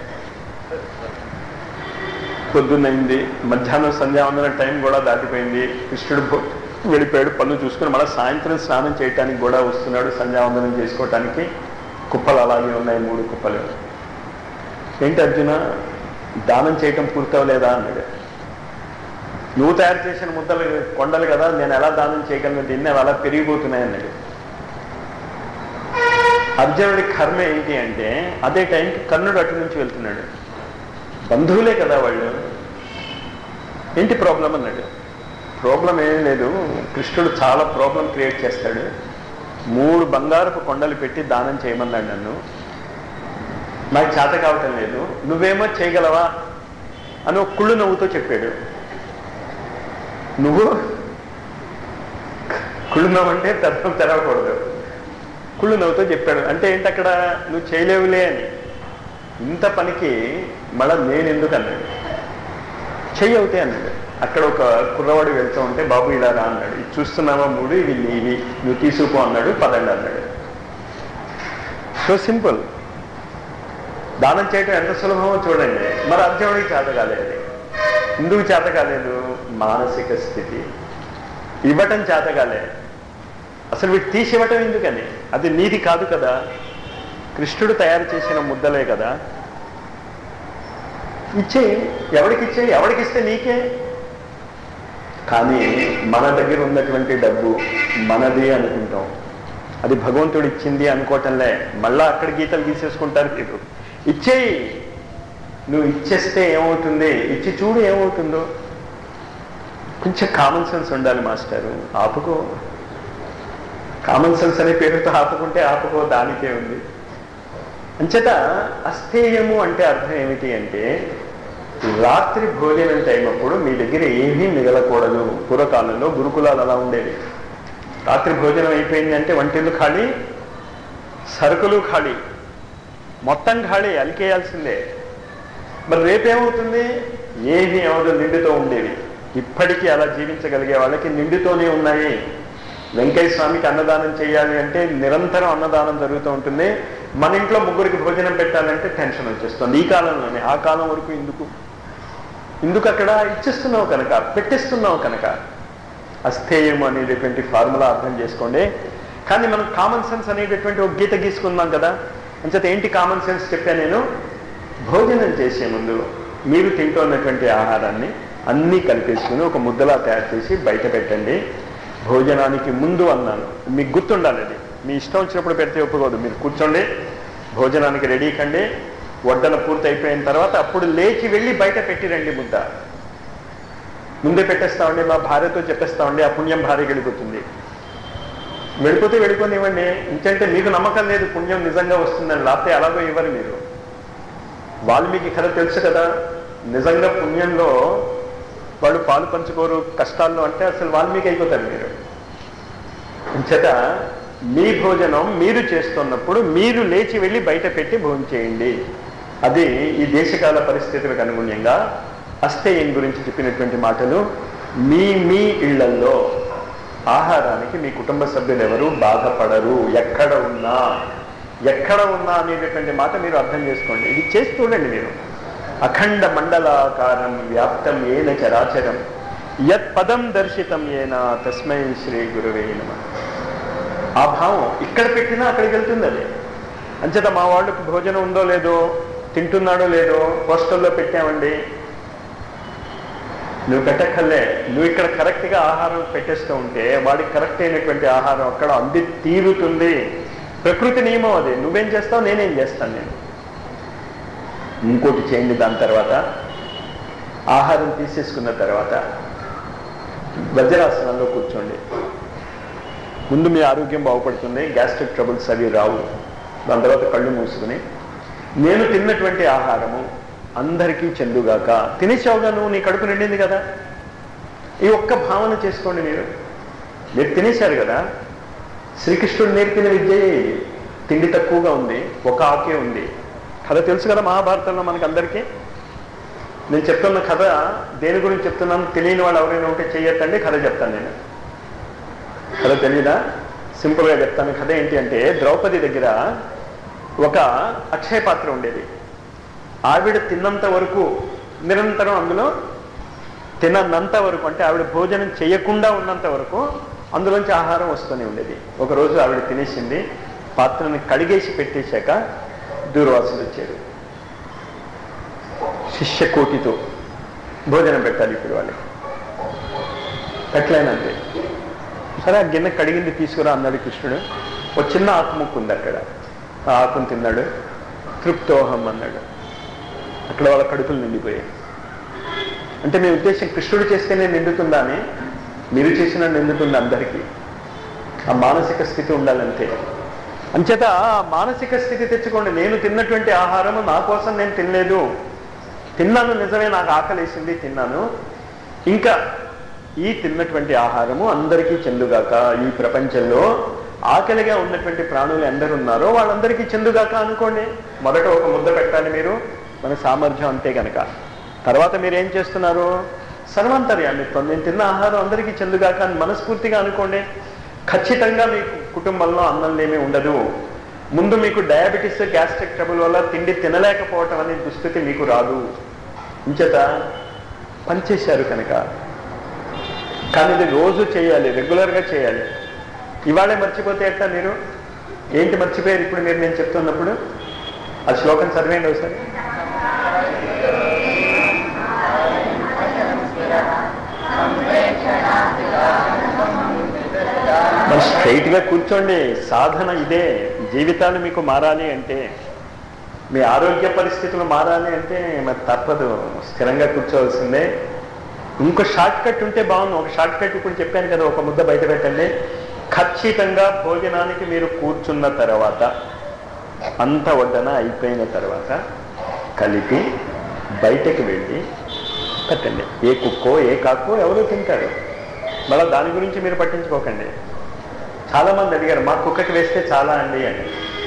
పొద్దున్నైంది మధ్యాహ్నం సంధ్యావందన టైం కూడా దాటిపోయింది కృష్ణుడు భో- వెళ్ళిపోయాడు పనులు చూసుకుని మళ్ళీ సాయంత్రం స్నానం చేయటానికి కూడా వస్తున్నాడు సంధ్యావందనం చేసుకోవటానికి కుప్పలు అలాగే ఉన్నాయి మూడు కుప్పలు ఏంటి అర్జున దానం చేయటం పూర్తవలేదా అన్నాడు నువ్వు తయారు చేసిన ముద్దలు కొండలు కదా నేను ఎలా దానం చేయగలను దీన్ని అవి అలా పెరిగిపోతున్నాయి అన్నాడు అర్జునుడి కర్మ ఏంటి అంటే అదే టైంకి కర్ణుడు అటు నుంచి వెళ్తున్నాడు బంధువులే కదా వాళ్ళు ఏంటి ప్రాబ్లం అన్నాడు ప్రాబ్లం ఏం లేదు కృష్ణుడు చాలా ప్రాబ్లం క్రియేట్ చేస్తాడు మూడు బంగారపు కొండలు పెట్టి దానం చేయమన్నాడు నన్ను నాకు చేత కావటం లేదు నువ్వేమో చేయగలవా అని ఒక కుళ్ళు నవ్వుతో చెప్పాడు నువ్వు కుళ్ళు నవ్వు అంటే పెద్దలు తెరవకూడదు కుళ్ళు నవ్వుతో చెప్పాడు అంటే ఏంటి అక్కడ నువ్వు చేయలేవులే అని ఇంత పనికి మళ్ళా నేను ఎందుకు అన్నాడు చెయ్యి అవుతాయి అన్నాడు అక్కడ ఒక కుర్రవాడు వెళ్తూ ఉంటే బాబు ఇలా రా అన్నాడు ఇది చూస్తున్నావా మూడు ఇవి నీవి నువ్వు తీసుకుపో అన్నాడు పదండి అన్నాడు సో సింపుల్ దానం చేయటం ఎంత సులభమో చూడండి మరి అర్జునుడికి చేత కాలేదు ఎందుకు చేత కాలేదు మానసిక స్థితి ఇవ్వటం చేత కాలే అసలు వీటి తీసి ఇవ్వటం ఎందుకని అది నీది కాదు కదా కృష్ణుడు తయారు చేసిన ముద్దలే కదా ఇచ్చే ఎవరికి ఇచ్చే ఎవరికి ఇస్తే నీకే కానీ మన దగ్గర ఉన్నటువంటి డబ్బు మనది అనుకుంటాం అది భగవంతుడు ఇచ్చింది అనుకోవటంలే మళ్ళా అక్కడ గీతలు గీసేసుకుంటారు మీరు ఇచ్చేయి నువ్వు ఇచ్చేస్తే ఏమవుతుంది ఇచ్చి చూడు ఏమవుతుందో కొంచెం కామన్ సెన్స్ ఉండాలి మాస్టారు ఆపుకో కామన్ సెన్స్ అనే పేరుతో ఆపుకుంటే ఆపుకో దానికే ఉంది అంచేత అస్థేయము అంటే అర్థం ఏమిటి అంటే రాత్రి భోజనం టైం అప్పుడు మీ దగ్గర ఏమీ మిగలకూడదు పూర్వకాలంలో గురుకులాలు అలా ఉండేవి రాత్రి భోజనం అయిపోయింది అంటే వంటిల్లు ఖాళీ సరుకులు ఖాళీ మొత్తం ఖాళీ అలికేయాల్సిందే మరి రేపేమవుతుంది ఏమీ ఎవరు నిండుతో ఉండేవి ఇప్పటికీ అలా జీవించగలిగే వాళ్ళకి నిండుతోనే ఉన్నాయి వెంకయ్య స్వామికి అన్నదానం చేయాలి అంటే నిరంతరం అన్నదానం జరుగుతూ ఉంటుంది మన ఇంట్లో ముగ్గురికి భోజనం పెట్టాలంటే టెన్షన్ వచ్చేస్తుంది ఈ కాలంలోనే ఆ కాలం వరకు ఎందుకు ఎందుకు అక్కడ ఇచ్చేస్తున్నావు కనుక పెట్టిస్తున్నావు కనుక అస్థేయం అనేటటువంటి ఫార్ములా అర్థం చేసుకోండి కానీ మనం కామన్ సెన్స్ అనేటటువంటి ఒక గీత గీసుకుందాం కదా అంచేత ఏంటి కామన్ సెన్స్ చెప్పా నేను భోజనం చేసే ముందు మీరు తింటున్నటువంటి ఆహారాన్ని అన్నీ కలిపేసుకుని ఒక ముద్దలా తయారు చేసి బయట పెట్టండి భోజనానికి ముందు అన్నాను మీకు గుర్తుండాలి అది మీ ఇష్టం వచ్చినప్పుడు పెడితే ఒప్పుకోదు మీరు కూర్చోండి భోజనానికి రెడీ కండి వడ్డన పూర్తి అయిపోయిన తర్వాత అప్పుడు లేచి వెళ్ళి బయట పెట్టిరండి ముద్ద ముందే పెట్టేస్తామండి మా భార్యతో చెప్పేస్తామండి ఆ పుణ్యం భార్యకి వెళ్ళిపోతుంది వెళ్ళిపోతే వెళ్ళిపోనివ్వండి ఇంకంటే మీకు నమ్మకం లేదు పుణ్యం నిజంగా వస్తుందని లేకపోతే అలాగో ఇవ్వరు మీరు వాల్మీకి కథ తెలుసు కదా నిజంగా పుణ్యంలో వాళ్ళు పాలు పంచుకోరు కష్టాల్లో అంటే అసలు వాల్మీకి అయిపోతారు మీరు అంచేత మీ భోజనం మీరు చేస్తున్నప్పుడు మీరు లేచి వెళ్ళి బయట పెట్టి భోజనం చేయండి అది ఈ దేశకాల పరిస్థితులకు అనుగుణ్యంగా అస్థేయం గురించి చెప్పినటువంటి మాటలు మీ మీ ఇళ్లల్లో ఆహారానికి మీ కుటుంబ సభ్యులు ఎవరు బాధపడరు ఎక్కడ ఉన్నా ఎక్కడ ఉన్నా అనేటటువంటి మాట మీరు అర్థం చేసుకోండి ఇది చేసి చూడండి మీరు అఖండ మండలాకారం వ్యాప్తం ఏన చరాచరం యత్ పదం దర్శితం ఏన తస్మై శ్రీ గురువే నమ ఆ భావం ఇక్కడ పెట్టినా అక్కడికి వెళ్తుంది అది అంచేత మా వాళ్ళకి భోజనం ఉందో లేదో తింటున్నాడో లేదో హాస్టల్లో పెట్టామండి నువ్వు పెట్టక్కర్లే నువ్వు ఇక్కడ కరెక్ట్గా ఆహారం పెట్టేస్తూ ఉంటే వాడికి కరెక్ట్ అయినటువంటి ఆహారం అక్కడ అంది తీరుతుంది ప్రకృతి నియమం అది నువ్వేం చేస్తావు నేనేం చేస్తాను నేను ఇంకోటి చేయండి దాని తర్వాత ఆహారం తీసేసుకున్న తర్వాత వజ్రాసనంలో కూర్చోండి ముందు మీ ఆరోగ్యం బాగుపడుతుంది గ్యాస్ట్రిక్ ట్రబుల్స్ అవి రావు దాని తర్వాత కళ్ళు మూసుకుని నేను తిన్నటువంటి ఆహారము అందరికీ చెందుగాక తినేసావుగా నువ్వు నీ కడుపు నిండింది కదా ఈ ఒక్క భావన చేసుకోండి మీరు మీరు తినేశారు కదా శ్రీకృష్ణుడు నేర్పిన విద్య ఇది తిండి తక్కువగా ఉంది ఒక ఆకే ఉంది కథ తెలుసు కదా మహాభారతంలో మనకి అందరికీ నేను చెప్తున్న కథ దేని గురించి చెప్తున్నాను తెలియని వాళ్ళు ఎవరైనా ఉంటే చెయ్యొద్దండి కథ చెప్తాను నేను కథ తెలియదా సింపుల్గా చెప్తాను కథ ఏంటి అంటే ద్రౌపది దగ్గర ఒక అక్షయ పాత్ర ఉండేది ఆవిడ తిన్నంత వరకు నిరంతరం అందులో తిన్నంత వరకు అంటే ఆవిడ భోజనం చేయకుండా ఉన్నంత వరకు అందులోంచి ఆహారం వస్తూనే ఉండేది ఒకరోజు ఆవిడ తినేసింది పాత్రని కడిగేసి పెట్టేశాక దూర్వాసులు వచ్చారు శిష్య కోటితో భోజనం పెట్టాలి ఇప్పుడు వాళ్ళకి పెట్టలేనంతే సరే ఆ గిన్నె కడిగింది తీసుకురా అన్నాడు కృష్ణుడు ఒక చిన్న ఆకు ముక్కు ఉంది అక్కడ ఆ ఆకును తిన్నాడు తృప్తోహం అన్నాడు అక్కడ వాళ్ళ కడుపులు నిండిపోయాయి అంటే మీ ఉద్దేశం కృష్ణుడు చేస్తేనే నిండుతుందా అని మీరు చేసిన నిండుతుంది అందరికీ ఆ మానసిక స్థితి ఉండాలంతే అంచేత ఆ మానసిక స్థితి తెచ్చుకోండి నేను తిన్నటువంటి ఆహారము నా కోసం నేను తినలేదు తిన్నాను నిజమే నాకు ఆకలేసింది తిన్నాను ఇంకా ఈ తిన్నటువంటి ఆహారము అందరికీ చెందుగాక ఈ ప్రపంచంలో ఆకలిగా ఉన్నటువంటి ప్రాణులు ఎందరు ఉన్నారో వాళ్ళందరికీ చెందుగాక అనుకోండి మొదట ఒక ముద్ద పెట్టాలి మీరు మన సామర్థ్యం అంతే కనుక తర్వాత మీరు ఏం చేస్తున్నారు సర్వాంతర్యామిత్వం నేను తిన్న ఆహారం అందరికీ చెందుగాక అని మనస్ఫూర్తిగా అనుకోండి ఖచ్చితంగా మీ కుటుంబంలో అన్నం ఏమీ ఉండదు ముందు మీకు డయాబెటీస్ గ్యాస్ట్రిక్ ట్రబుల్ వల్ల తిండి తినలేకపోవటం అనే దుస్థితి మీకు రాదు ఇంచేత పనిచేశారు కనుక కానీ ఇది రోజు చేయాలి రెగ్యులర్గా చేయాలి ఇవాళే మర్చిపోతే ఎట్లా మీరు ఏంటి మర్చిపోయారు ఇప్పుడు మీరు నేను చెప్తున్నప్పుడు ఆ శ్లోకం చదివేయండి ఒకసారి మరి స్ట్రైట్గా కూర్చోండి సాధన ఇదే జీవితాలు మీకు మారాలి అంటే మీ ఆరోగ్య పరిస్థితులు మారాలి అంటే మరి తప్పదు స్థిరంగా కూర్చోవలసిందే ఇంకో షార్ట్ కట్ ఉంటే బాగుంది ఒక షార్ట్ కట్ ఇప్పుడు చెప్పాను కదా ఒక ముద్ద బయట పెట్టండి ఖచ్చితంగా భోజనానికి మీరు కూర్చున్న తర్వాత అంత వడ్డన అయిపోయిన తర్వాత కలిపి బయటకు వెళ్ళి పెట్టండి ఏ కుక్కో ఏ కాకో ఎవరో తింటారు మళ్ళీ దాని గురించి మీరు పట్టించుకోకండి చాలా మంది అడిగారు మా కుక్కకి వేస్తే చాలా అండి అని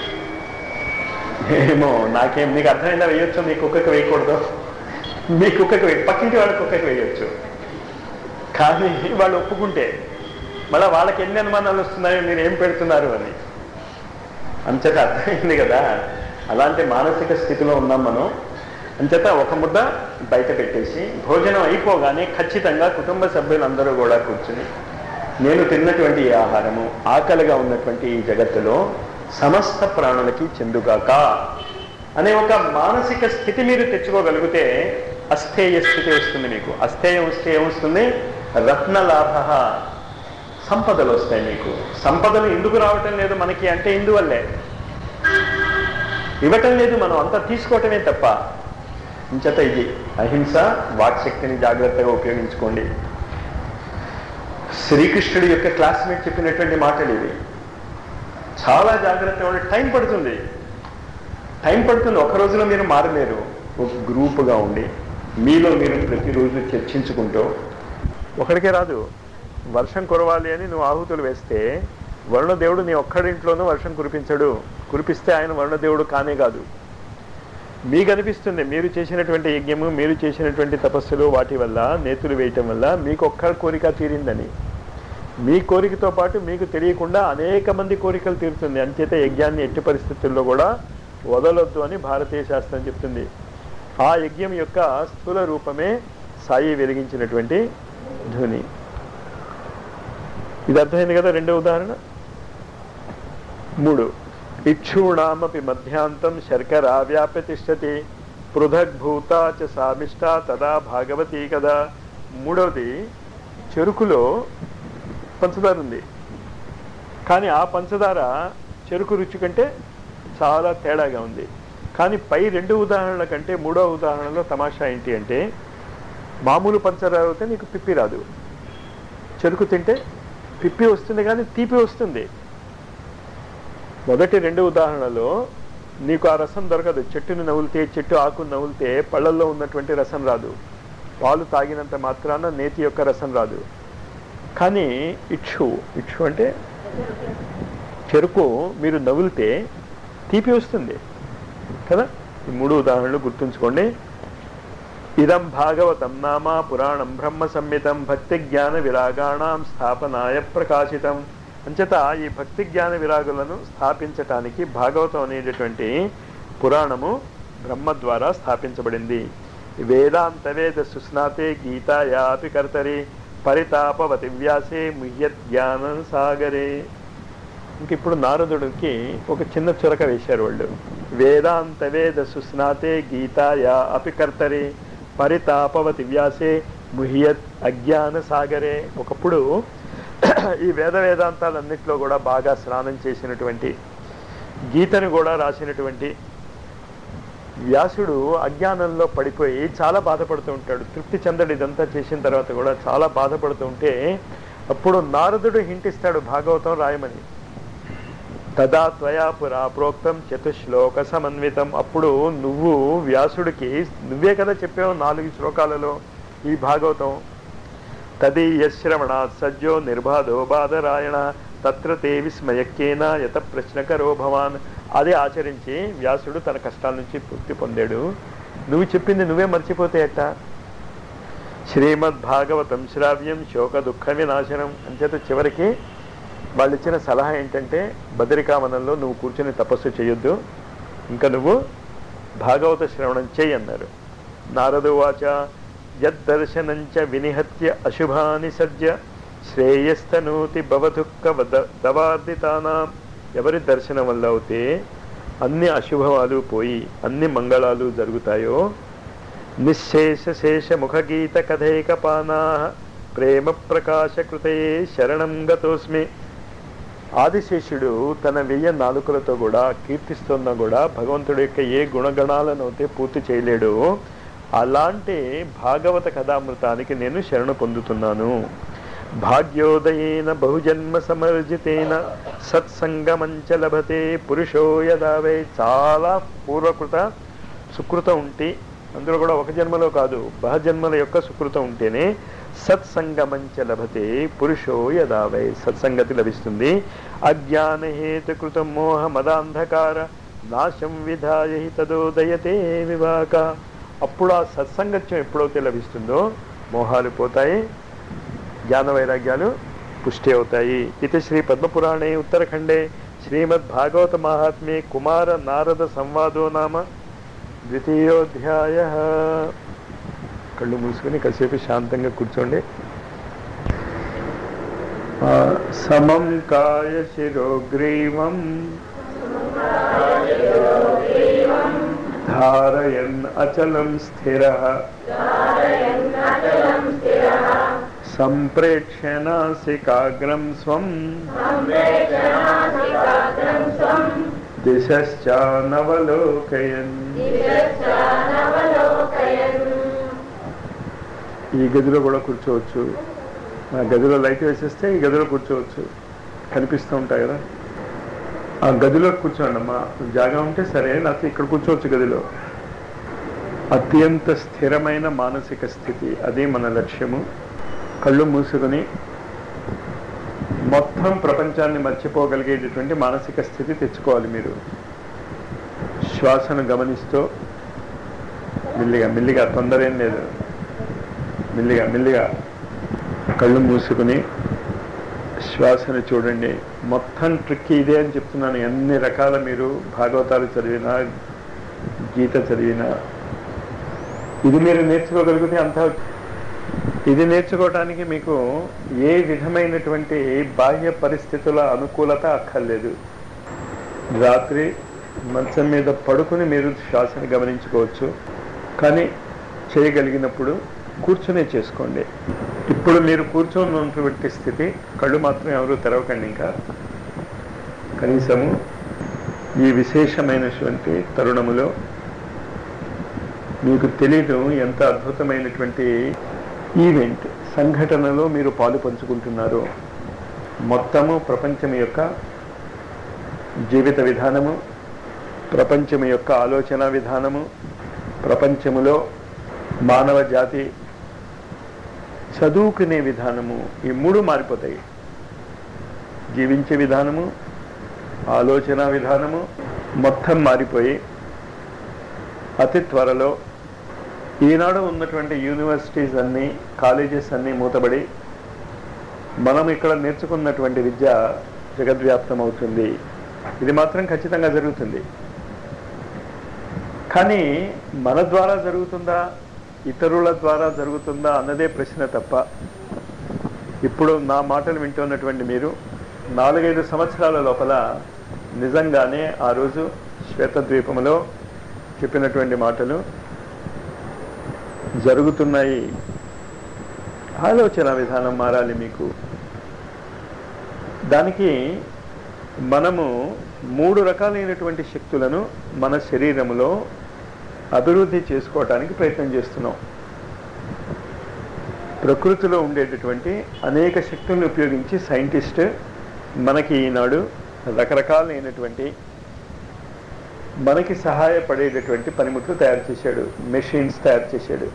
ఏమో నాకేం నీకు అర్థమైందా వేయొచ్చు మీ కుక్కకి వేయకూడదు మీ కుక్కకి వేయ పక్కింటి వాళ్ళ కుక్కకి వేయొచ్చు కానీ వాళ్ళు ఒప్పుకుంటే మళ్ళీ వాళ్ళకి ఎన్ని అనుమానాలు వస్తున్నాయో మీరు ఏం పెడుతున్నారు అని అంచేత అర్థమైంది కదా అలాంటి మానసిక స్థితిలో ఉన్నాం మనం అంచేత ఒక ముద్ద బయట పెట్టేసి భోజనం అయిపోగానే ఖచ్చితంగా కుటుంబ సభ్యులందరూ కూడా కూర్చుని నేను తిన్నటువంటి ఈ ఆహారము ఆకలిగా ఉన్నటువంటి ఈ జగత్తులో సమస్త ప్రాణులకి చెందుగాక అనే ఒక మానసిక స్థితి మీరు తెచ్చుకోగలిగితే అస్థేయ స్థితి వస్తుంది మీకు అస్థేయం వస్తే ఏమొస్తుంది రత్నలాభ సంపదలు వస్తాయి మీకు సంపదలు ఎందుకు రావటం లేదు మనకి అంటే ఇందువల్లే ఇవ్వటం లేదు మనం అంతా తీసుకోవటమే తప్ప ఇంచేత ఇది అహింస వాక్శక్తిని జాగ్రత్తగా ఉపయోగించుకోండి శ్రీకృష్ణుడి యొక్క క్లాస్మేట్ చెప్పినటువంటి మాటలు ఇవి చాలా జాగ్రత్తగా ఉండి టైం పడుతుంది టైం పడుతుంది ఒక రోజులో మీరు మారలేరు ఒక గ్రూపుగా ఉండి మీలో మీరు ప్రతిరోజు చర్చించుకుంటూ ఒకడికే రాదు వర్షం కురవాలి అని నువ్వు ఆహుతులు వేస్తే వరుణదేవుడు నీ ఒక్కడింట్లోనూ వర్షం కురిపించడు కురిపిస్తే ఆయన వరుణదేవుడు కానే కాదు మీకు అనిపిస్తుంది మీరు చేసినటువంటి యజ్ఞము మీరు చేసినటువంటి తపస్సులు వాటి వల్ల నేతులు వేయటం వల్ల మీకు ఒక్క కోరిక తీరిందని మీ కోరికతో పాటు మీకు తెలియకుండా అనేక మంది కోరికలు తీరుతుంది అంచేత యజ్ఞాన్ని ఎట్టి పరిస్థితుల్లో కూడా వదలొద్దు అని భారతీయ శాస్త్రం చెప్తుంది ఆ యజ్ఞం యొక్క స్థూల రూపమే సాయి వెలిగించినటువంటి ధ్వని ఇది అర్థమైంది కదా రెండో ఉదాహరణ మూడు ఇక్షూణామపి మధ్యాంతం శర్కరా వ్యాప్య తిష్టతి పృథగ్భూత చ సామిష్ట తదా భాగవతి కదా మూడవది చెరుకులో పంచదార ఉంది కానీ ఆ పంచదార చెరుకు రుచి కంటే చాలా తేడాగా ఉంది కానీ పై రెండు ఉదాహరణల కంటే మూడో ఉదాహరణలో తమాషా ఏంటి అంటే మామూలు పంచదార అయితే నీకు పిప్పి రాదు చెరుకు తింటే పిప్పి వస్తుంది కానీ తీపి వస్తుంది మొదటి రెండు ఉదాహరణలో నీకు ఆ రసం దొరకదు చెట్టుని నవ్వులితే చెట్టు ఆకును నవ్వులితే పళ్ళల్లో ఉన్నటువంటి రసం రాదు పాలు తాగినంత మాత్రాన నేతి యొక్క రసం రాదు కానీ ఇక్షు ఇక్షు అంటే చెరుకు మీరు నవ్వులితే తీపి వస్తుంది కదా ఈ మూడు ఉదాహరణలు గుర్తుంచుకోండి ఇదం భాగవతం నామ పురాణం బ్రహ్మ సంహితం భక్తి జ్ఞాన విరాగాణం స్థాపనాయ ప్రకాశితం అంచేత ఈ భక్తి జ్ఞాన విరాగులను స్థాపించటానికి భాగవతం అనేటటువంటి పురాణము బ్రహ్మ ద్వారా స్థాపించబడింది వేదాంత వేద సుస్నాతే గీతాయాపి కర్తరి పరితాపవతి వ్యాసే ముహ్యత్ జ్ఞాన సాగరే ఇంక ఇప్పుడు నారదుడికి ఒక చిన్న చురక వేశారు వాళ్ళు వేదాంత వేద సుస్నాతే గీతాయా అపి కర్తరే పరితాపవతి వ్యాసే ముహియత్ అజ్ఞాన సాగరే ఒకప్పుడు ఈ వేద వేదాంతాలన్నింటిలో కూడా బాగా స్నానం చేసినటువంటి గీతను కూడా రాసినటువంటి వ్యాసుడు అజ్ఞానంలో పడిపోయి చాలా బాధపడుతూ ఉంటాడు తృప్తి చెందడు ఇదంతా చేసిన తర్వాత కూడా చాలా బాధపడుతూ ఉంటే అప్పుడు నారదుడు హింటిస్తాడు భాగవతం రాయమని తదా త్వయా పురా ప్రోక్తం చతుశ్లోక సమన్వితం అప్పుడు నువ్వు వ్యాసుడికి నువ్వే కదా చెప్పావు నాలుగు శ్లోకాలలో ఈ భాగవతం తదీయ శ్రవణాత్ సజ్జో నిర్బాధో బాధరాయణ తత్ర తే విస్మయక్కేన యత ప్రశ్నకరో భవాన్ అదే ఆచరించి వ్యాసుడు తన కష్టాల నుంచి ముక్తి పొందాడు నువ్వు చెప్పింది నువ్వే మర్చిపోతే ఎట్ట శ్రీమద్ భాగవతం శ్రావ్యం శోక దుఃఖ వినాశనం అంచేత చివరికి వాళ్ళు ఇచ్చిన సలహా ఏంటంటే బదరికావనంలో నువ్వు కూర్చొని తపస్సు చేయొద్దు ఇంకా నువ్వు భాగవత శ్రవణం చేయి అన్నారు నారదు వాచ యద్దర్శనంచ వినిహత్య అశుభాని సజ్జ శ్రేయస్తనూతి భవదుఃఖ దవార్దితానాం ఎవరి దర్శనం వల్ల అవుతే అన్ని అశుభాలు పోయి అన్ని మంగళాలు జరుగుతాయో నిశ్శేష శేష ముఖగీత కథైకపానా ప్రేమ ప్రకాశ కృతే శరణం గతోస్మి ఆదిశేషుడు తన వెయ్య నాలుకలతో కూడా కీర్తిస్తున్నా కూడా భగవంతుడి యొక్క ఏ గుణగణాలను అయితే పూర్తి చేయలేడు అలాంటి భాగవత కథామృతానికి నేను శరణు పొందుతున్నాను భాగ్యోదయేన బహుజన్మ సమర్జితేన సత్సంగమంచ లభతే పురుషో యదావై చాలా పూర్వకృత సుకృతం ఉంటే అందులో కూడా ఒక జన్మలో కాదు బహజన్మల యొక్క సుకృతం ఉంటేనే సత్సంగమంచ లభతే పురుషో యదావై సత్సంగతి లభిస్తుంది అజ్ఞాన హేతుకృత మోహ మదాంధకార నాశం విధాయ హి తదోదయతే వివాక అప్పుడు ఆ సత్సంగత్యం ఎప్పుడైతే లభిస్తుందో మోహాలు పోతాయి జ్ఞాన వైరాగ్యాలు పుష్టి అవుతాయి ఇది శ్రీ పద్మపురాణే ఉత్తరఖండే శ్రీమద్ భాగవత మహాత్మ్యే కుమార నారద సంవాదో నామ ద్వితీయోధ్యాయ కళ్ళు మూసుకొని కాసేపు శాంతంగా కూర్చోండి ఆ, సమం కాయ శిరోగ్రీవం ధారయన్ అచలం స్థిర సంప్రేక్ష్య నాసికాగ్రం స్వం దిశానవలోకయన్ ఈ గదిలో కూడా కూర్చోవచ్చు ఆ గదిలో లైట్ వేసేస్తే ఈ గదిలో కూర్చోవచ్చు కనిపిస్తూ ఉంటాయి కదా ఆ గదిలో కూర్చోండి అమ్మా జాగా ఉంటే సరే లేకపోతే ఇక్కడ కూర్చోవచ్చు గదిలో అత్యంత స్థిరమైన మానసిక స్థితి అది మన లక్ష్యము కళ్ళు మూసుకొని మొత్తం ప్రపంచాన్ని మర్చిపోగలిగేటటువంటి మానసిక స్థితి తెచ్చుకోవాలి మీరు శ్వాసను గమనిస్తూ మెల్లిగా మెల్లిగా తొందర ఏం లేదు మెల్లిగా మెల్లిగా కళ్ళు మూసుకుని శ్వాసను చూడండి మొత్తం ట్రిక్ ఇదే అని చెప్తున్నాను ఎన్ని రకాల మీరు భాగవతాలు చదివినా గీత చదివినా ఇది మీరు నేర్చుకోగలిగితే అంతా ఇది నేర్చుకోవడానికి మీకు ఏ విధమైనటువంటి బాహ్య పరిస్థితుల అనుకూలత అక్కర్లేదు రాత్రి మంచం మీద పడుకుని మీరు శ్వాసని గమనించుకోవచ్చు కానీ చేయగలిగినప్పుడు కూర్చునే చేసుకోండి ఇప్పుడు మీరు కూర్చొని స్థితి కళ్ళు మాత్రం ఎవరు తెరవకండి ఇంకా కనీసము ఈ విశేషమైనటువంటి తరుణములో మీకు తెలీదు ఎంత అద్భుతమైనటువంటి ఈవెంట్ సంఘటనలో మీరు పాలు పంచుకుంటున్నారు మొత్తము ప్రపంచం యొక్క జీవిత విధానము ప్రపంచం యొక్క ఆలోచన విధానము ప్రపంచములో మానవ జాతి చదువుకునే విధానము ఈ మూడు మారిపోతాయి జీవించే విధానము ఆలోచన విధానము మొత్తం మారిపోయి అతి త్వరలో ఈనాడు ఉన్నటువంటి యూనివర్సిటీస్ అన్నీ కాలేజెస్ అన్నీ మూతబడి మనం ఇక్కడ నేర్చుకున్నటువంటి విద్య జగద్వ్యాప్తం అవుతుంది ఇది మాత్రం ఖచ్చితంగా జరుగుతుంది కానీ మన ద్వారా జరుగుతుందా ఇతరుల ద్వారా జరుగుతుందా అన్నదే ప్రశ్న తప్ప ఇప్పుడు నా మాటలు వింటున్నటువంటి మీరు నాలుగైదు సంవత్సరాల లోపల నిజంగానే ఆ రోజు శ్వేతద్వీపంలో చెప్పినటువంటి మాటలు జరుగుతున్నాయి ఆలోచన విధానం మారాలి మీకు దానికి మనము మూడు రకాలైనటువంటి శక్తులను మన శరీరంలో అభివృద్ధి చేసుకోవటానికి ప్రయత్నం చేస్తున్నాం ప్రకృతిలో ఉండేటటువంటి అనేక శక్తులను ఉపయోగించి సైంటిస్ట్ మనకి ఈనాడు రకరకాలైనటువంటి మనకి సహాయపడేటటువంటి పనిముట్లు తయారు చేశాడు మెషిన్స్ తయారు చేశాడు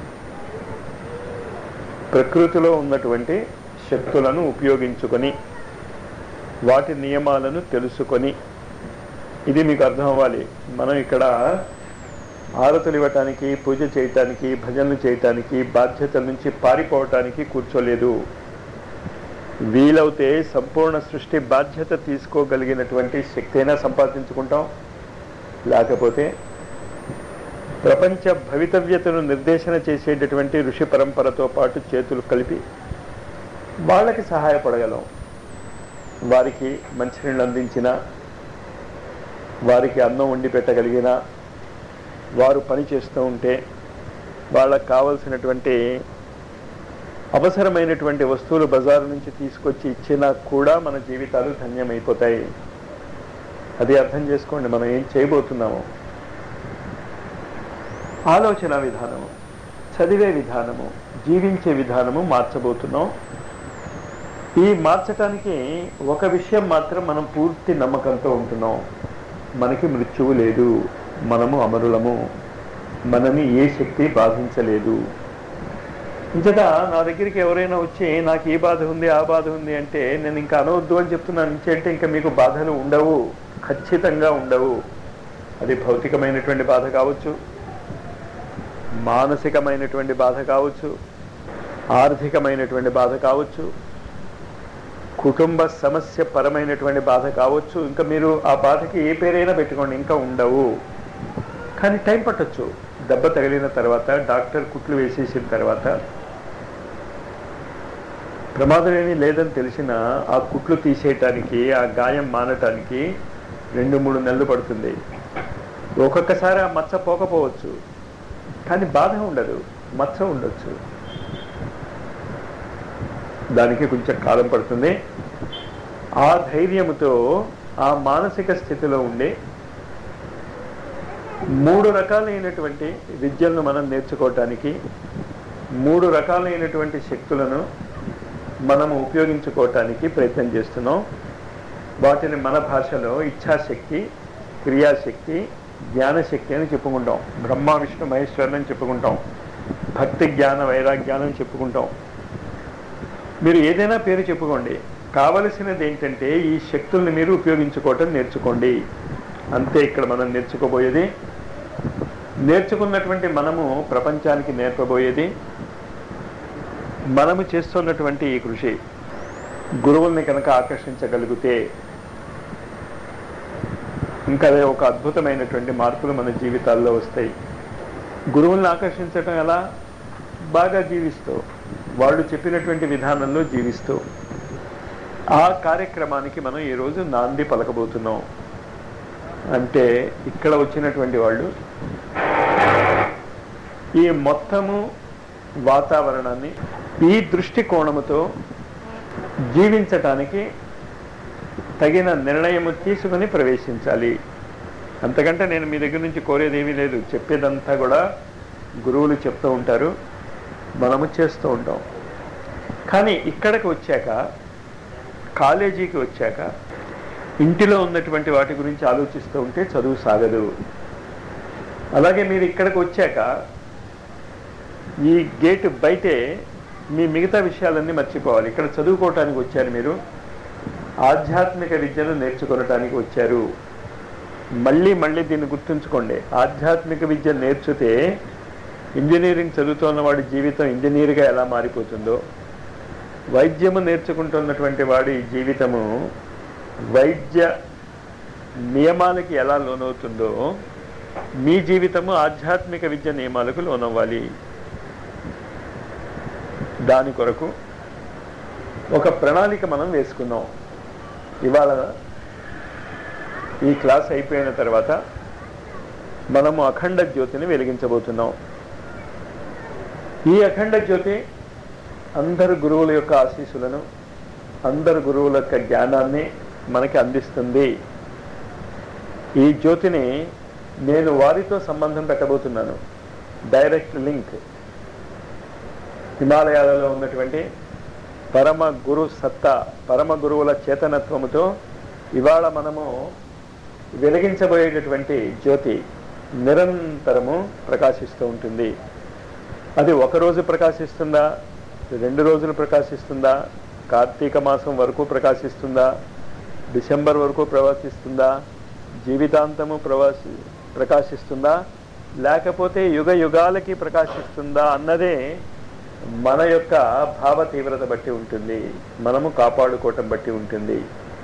ప్రకృతిలో ఉన్నటువంటి శక్తులను ఉపయోగించుకొని వాటి నియమాలను తెలుసుకొని ఇది మీకు అర్థం అవ్వాలి మనం ఇక్కడ ఆరతులు ఇవ్వటానికి పూజ చేయటానికి భజనలు చేయటానికి బాధ్యతల నుంచి పారిపోవటానికి కూర్చోలేదు వీలవుతే సంపూర్ణ సృష్టి బాధ్యత తీసుకోగలిగినటువంటి శక్తి అయినా సంపాదించుకుంటాం లేకపోతే ప్రపంచ భవితవ్యతను నిర్దేశన చేసేటటువంటి ఋషి పరంపరతో పాటు చేతులు కలిపి వాళ్ళకి సహాయపడగలం వారికి మంచినీళ్ళు అందించిన వారికి అన్నం వండి పెట్టగలిగిన వారు పని చేస్తూ ఉంటే వాళ్ళకు కావలసినటువంటి అవసరమైనటువంటి వస్తువులు బజారు నుంచి తీసుకొచ్చి ఇచ్చినా కూడా మన జీవితాలు ధన్యమైపోతాయి అది అర్థం చేసుకోండి మనం ఏం చేయబోతున్నాము ఆలోచన విధానము చదివే విధానము జీవించే విధానము మార్చబోతున్నాం ఈ మార్చటానికి ఒక విషయం మాత్రం మనం పూర్తి నమ్మకంతో ఉంటున్నాం మనకి మృత్యువు లేదు మనము అమరులము మనని ఏ శక్తి బాధించలేదు ఇంతటా నా దగ్గరికి ఎవరైనా వచ్చి నాకు ఈ బాధ ఉంది ఆ బాధ ఉంది అంటే నేను ఇంకా అనవద్దు అని చెప్తున్నాను ఇంకంటే ఇంకా మీకు బాధలు ఉండవు ఖచ్చితంగా ఉండవు అది భౌతికమైనటువంటి బాధ కావచ్చు మానసికమైనటువంటి బాధ కావచ్చు ఆర్థికమైనటువంటి బాధ కావచ్చు కుటుంబ సమస్య పరమైనటువంటి బాధ కావచ్చు ఇంకా మీరు ఆ బాధకి ఏ పేరైనా పెట్టుకోండి ఇంకా ఉండవు కానీ టైం పట్టొచ్చు దెబ్బ తగిలిన తర్వాత డాక్టర్ కుట్లు వేసేసిన తర్వాత ప్రమాదం ఏమీ లేదని తెలిసిన ఆ కుట్లు తీసేయటానికి ఆ గాయం మానటానికి రెండు మూడు నెలలు పడుతుంది ఒక్కొక్కసారి ఆ మచ్చ పోకపోవచ్చు కానీ బాధ ఉండదు మచ్చ ఉండొచ్చు దానికి కొంచెం కాలం పడుతుంది ఆ ధైర్యముతో ఆ మానసిక స్థితిలో ఉండి మూడు రకాలైనటువంటి విద్యలను మనం నేర్చుకోవటానికి మూడు రకాలైనటువంటి శక్తులను మనము ఉపయోగించుకోవటానికి ప్రయత్నం చేస్తున్నాం వాటిని మన భాషలో ఇచ్ఛాశక్తి క్రియాశక్తి జ్ఞానశక్తి అని చెప్పుకుంటాం బ్రహ్మ విష్ణు మహేశ్వరుని అని చెప్పుకుంటాం భక్తి జ్ఞాన వైరాగ్యానం చెప్పుకుంటాం మీరు ఏదైనా పేరు చెప్పుకోండి కావలసినది ఏంటంటే ఈ శక్తుల్ని మీరు ఉపయోగించుకోవటం నేర్చుకోండి అంతే ఇక్కడ మనం నేర్చుకోబోయేది నేర్చుకున్నటువంటి మనము ప్రపంచానికి నేర్పబోయేది మనము చేస్తున్నటువంటి ఈ కృషి గురువుల్ని కనుక ఆకర్షించగలిగితే ఇంకా అదే ఒక అద్భుతమైనటువంటి మార్పులు మన జీవితాల్లో వస్తాయి గురువుల్ని ఆకర్షించటం ఎలా బాగా జీవిస్తూ వాళ్ళు చెప్పినటువంటి విధానంలో జీవిస్తూ ఆ కార్యక్రమానికి మనం ఈరోజు నాంది పలకబోతున్నాం అంటే ఇక్కడ వచ్చినటువంటి వాళ్ళు ఈ మొత్తము వాతావరణాన్ని ఈ దృష్టికోణముతో జీవించటానికి తగిన నిర్ణయము తీసుకుని ప్రవేశించాలి అంతకంటే నేను మీ దగ్గర నుంచి కోరేది ఏమీ లేదు చెప్పేదంతా కూడా గురువులు చెప్తూ ఉంటారు మనము చేస్తూ ఉంటాం కానీ ఇక్కడికి వచ్చాక కాలేజీకి వచ్చాక ఇంటిలో ఉన్నటువంటి వాటి గురించి ఆలోచిస్తూ ఉంటే చదువు సాగదు అలాగే మీరు ఇక్కడికి వచ్చాక ఈ గేటు బయటే మీ మిగతా విషయాలన్నీ మర్చిపోవాలి ఇక్కడ చదువుకోవటానికి వచ్చారు మీరు ఆధ్యాత్మిక విద్యను నేర్చుకోవటానికి వచ్చారు మళ్ళీ మళ్ళీ దీన్ని గుర్తుంచుకోండి ఆధ్యాత్మిక విద్య నేర్చుతే ఇంజనీరింగ్ చదువుతున్న వాడి జీవితం ఇంజనీర్గా ఎలా మారిపోతుందో వైద్యము నేర్చుకుంటున్నటువంటి వాడి జీవితము వైద్య నియమాలకి ఎలా లోనవుతుందో మీ జీవితము ఆధ్యాత్మిక విద్య నియమాలకు లోనవ్వాలి దాని కొరకు ఒక ప్రణాళిక మనం వేసుకున్నాం ఇవాళ ఈ క్లాస్ అయిపోయిన తర్వాత మనము అఖండ జ్యోతిని వెలిగించబోతున్నాం ఈ అఖండ జ్యోతి అందరు గురువుల యొక్క ఆశీస్సులను అందరు గురువుల యొక్క జ్ఞానాన్ని మనకి అందిస్తుంది ఈ జ్యోతిని నేను వారితో సంబంధం పెట్టబోతున్నాను డైరెక్ట్ లింక్ హిమాలయాలలో ఉన్నటువంటి పరమ గురు సత్తా పరమ గురువుల చేతనత్వముతో ఇవాళ మనము వెలిగించబోయేటటువంటి జ్యోతి నిరంతరము ప్రకాశిస్తూ ఉంటుంది అది ఒక రోజు ప్రకాశిస్తుందా రెండు రోజులు ప్రకాశిస్తుందా కార్తీక మాసం వరకు ప్రకాశిస్తుందా డిసెంబర్ వరకు ప్రకాశిస్తుందా జీవితాంతము ప్రవాసి ప్రకాశిస్తుందా లేకపోతే యుగ యుగాలకి ప్రకాశిస్తుందా అన్నదే మన యొక్క భావ తీవ్రత బట్టి ఉంటుంది మనము కాపాడుకోవటం బట్టి ఉంటుంది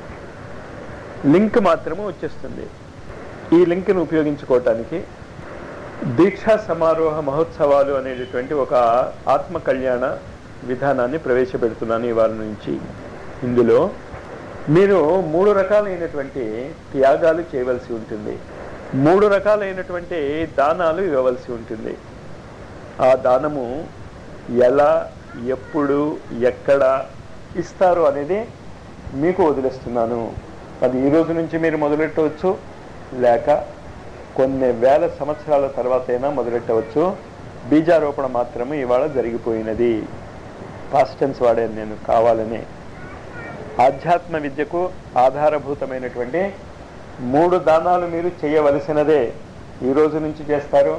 లింక్ మాత్రము వచ్చేస్తుంది ఈ లింక్ను ఉపయోగించుకోవటానికి దీక్షా సమారోహ మహోత్సవాలు అనేటటువంటి ఒక ఆత్మ కళ్యాణ విధానాన్ని ప్రవేశపెడుతున్నాను ఇవాళ నుంచి ఇందులో మీరు మూడు రకాలైనటువంటి త్యాగాలు చేయవలసి ఉంటుంది మూడు రకాలైనటువంటి దానాలు ఇవ్వవలసి ఉంటుంది ఆ దానము ఎలా ఎప్పుడు ఎక్కడ ఇస్తారు అనేది మీకు వదిలేస్తున్నాను అది ఈ రోజు నుంచి మీరు మొదలెట్టవచ్చు లేక కొన్ని వేల సంవత్సరాల తర్వాత అయినా మొదలెట్టవచ్చు బీజారోపణ మాత్రమే ఇవాళ జరిగిపోయినది పాస్టెన్స్ వాడాను నేను కావాలని ఆధ్యాత్మ విద్యకు ఆధారభూతమైనటువంటి మూడు దానాలు మీరు చేయవలసినదే ఈ రోజు నుంచి చేస్తారు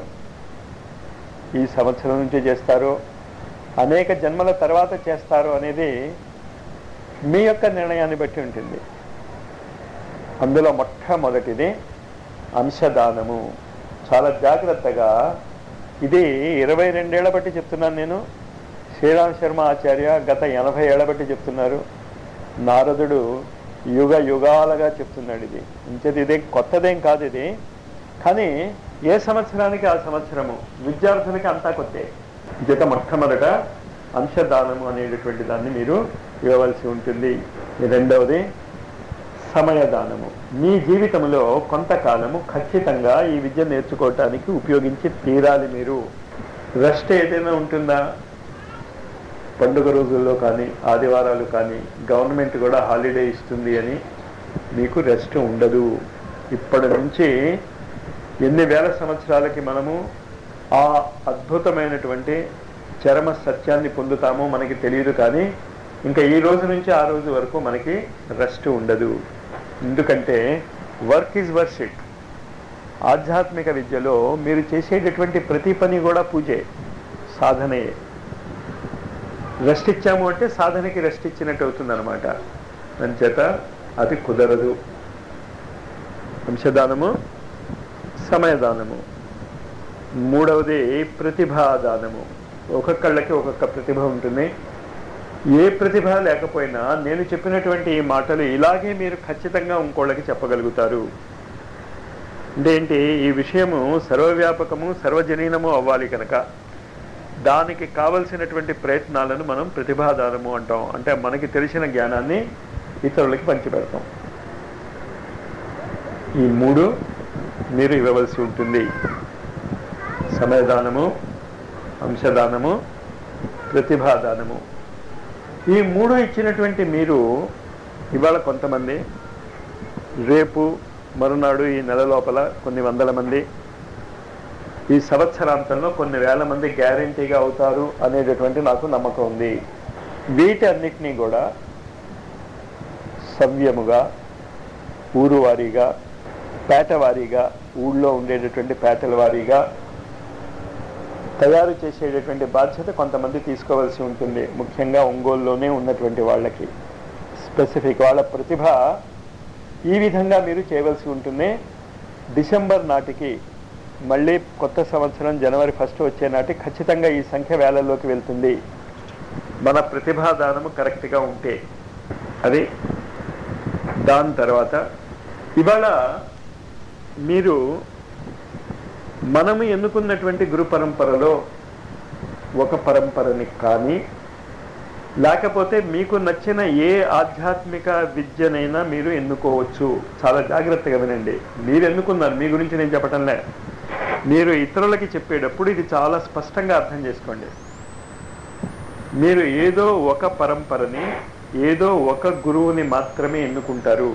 ఈ సంవత్సరం నుంచి చేస్తారు అనేక జన్మల తర్వాత చేస్తారు అనేది మీ యొక్క నిర్ణయాన్ని బట్టి ఉంటుంది అందులో మొట్టమొదటిది అంశదానము చాలా జాగ్రత్తగా ఇది ఇరవై రెండేళ్ల బట్టి చెప్తున్నాను నేను శ్రీరామ్ శర్మ ఆచార్య గత ఎనభై ఏళ్ల బట్టి చెప్తున్నారు నారదుడు యుగ యుగాలుగా చెప్తున్నాడు ఇది ఇంకేది ఇదే కొత్తదేం కాదు ఇది కానీ ఏ సంవత్సరానికి ఆ సంవత్సరము విద్యార్థులకి అంతా కొత్తే జత మొట్టమొదట అంశదానము అనేటటువంటి దాన్ని మీరు ఇవ్వవలసి ఉంటుంది రెండవది సమయదానము మీ జీవితంలో కొంతకాలము ఖచ్చితంగా ఈ విద్య నేర్చుకోవటానికి ఉపయోగించి తీరాలి మీరు రెస్ట్ ఏదైనా ఉంటుందా పండుగ రోజుల్లో కానీ ఆదివారాలు కానీ గవర్నమెంట్ కూడా హాలిడే ఇస్తుంది అని మీకు రెస్ట్ ఉండదు ఇప్పటి నుంచి ఎన్ని వేల సంవత్సరాలకి మనము ఆ అద్భుతమైనటువంటి చరమ సత్యాన్ని పొందుతామో మనకి తెలియదు కానీ ఇంకా ఈ రోజు నుంచి ఆ రోజు వరకు మనకి రెస్ట్ ఉండదు ఎందుకంటే వర్క్ ఈజ్ వర్షిప్ ఆధ్యాత్మిక విద్యలో మీరు చేసేటటువంటి ప్రతి పని కూడా పూజే సాధనే రెస్ట్ ఇచ్చాము అంటే సాధనకి రెస్ట్ ఇచ్చినట్టు అవుతుంది అనమాట అంచేత అది కుదరదు అంశదానము సమయదానము మూడవది ప్రతిభాదానము ఒక్కొక్కళ్ళకి ఒక్కొక్క ప్రతిభ ఉంటుంది ఏ ప్రతిభ లేకపోయినా నేను చెప్పినటువంటి ఈ మాటలు ఇలాగే మీరు ఖచ్చితంగా ఇంకోళ్ళకి చెప్పగలుగుతారు అంటే ఏంటి ఈ విషయము సర్వవ్యాపకము సర్వజనీనము అవ్వాలి కనుక దానికి కావలసినటువంటి ప్రయత్నాలను మనం ప్రతిభాదానము అంటాం అంటే మనకి తెలిసిన జ్ఞానాన్ని ఇతరులకి పంచిపెడతాం ఈ మూడు మీరు ఇవ్వవలసి ఉంటుంది సమయదానము అంశదానము ప్రతిభాదానము ఈ మూడు ఇచ్చినటువంటి మీరు ఇవాళ కొంతమంది రేపు మరునాడు ఈ నెల లోపల కొన్ని వందల మంది ఈ సంవత్సరాంతంలో కొన్ని వేల మంది గ్యారంటీగా అవుతారు అనేటటువంటి నాకు నమ్మకం ఉంది వీటన్నిటినీ కూడా సవ్యముగా ఊరు వారీగా పేట వారీగా ఊళ్ళో ఉండేటటువంటి పేటల వారీగా తయారు చేసేటటువంటి బాధ్యత కొంతమంది తీసుకోవాల్సి ఉంటుంది ముఖ్యంగా ఒంగోలులోనే ఉన్నటువంటి వాళ్ళకి స్పెసిఫిక్ వాళ్ళ ప్రతిభ ఈ విధంగా మీరు చేయవలసి ఉంటుంది డిసెంబర్ నాటికి మళ్ళీ కొత్త సంవత్సరం జనవరి ఫస్ట్ వచ్చే నాటి ఖచ్చితంగా ఈ సంఖ్య వేలల్లోకి వెళ్తుంది మన ప్రతిభాదానము కరెక్ట్గా ఉంటే అది దాని తర్వాత ఇవాళ మీరు మనము ఎన్నుకున్నటువంటి గురు పరంపరలో ఒక పరంపరని కానీ లేకపోతే మీకు నచ్చిన ఏ ఆధ్యాత్మిక విద్యనైనా మీరు ఎన్నుకోవచ్చు చాలా జాగ్రత్తగా వినండి మీరు ఎన్నుకున్నారు మీ గురించి నేను చెప్పటంలే మీరు ఇతరులకి చెప్పేటప్పుడు ఇది చాలా స్పష్టంగా అర్థం చేసుకోండి మీరు ఏదో ఒక పరంపరని ఏదో ఒక గురువుని మాత్రమే ఎన్నుకుంటారు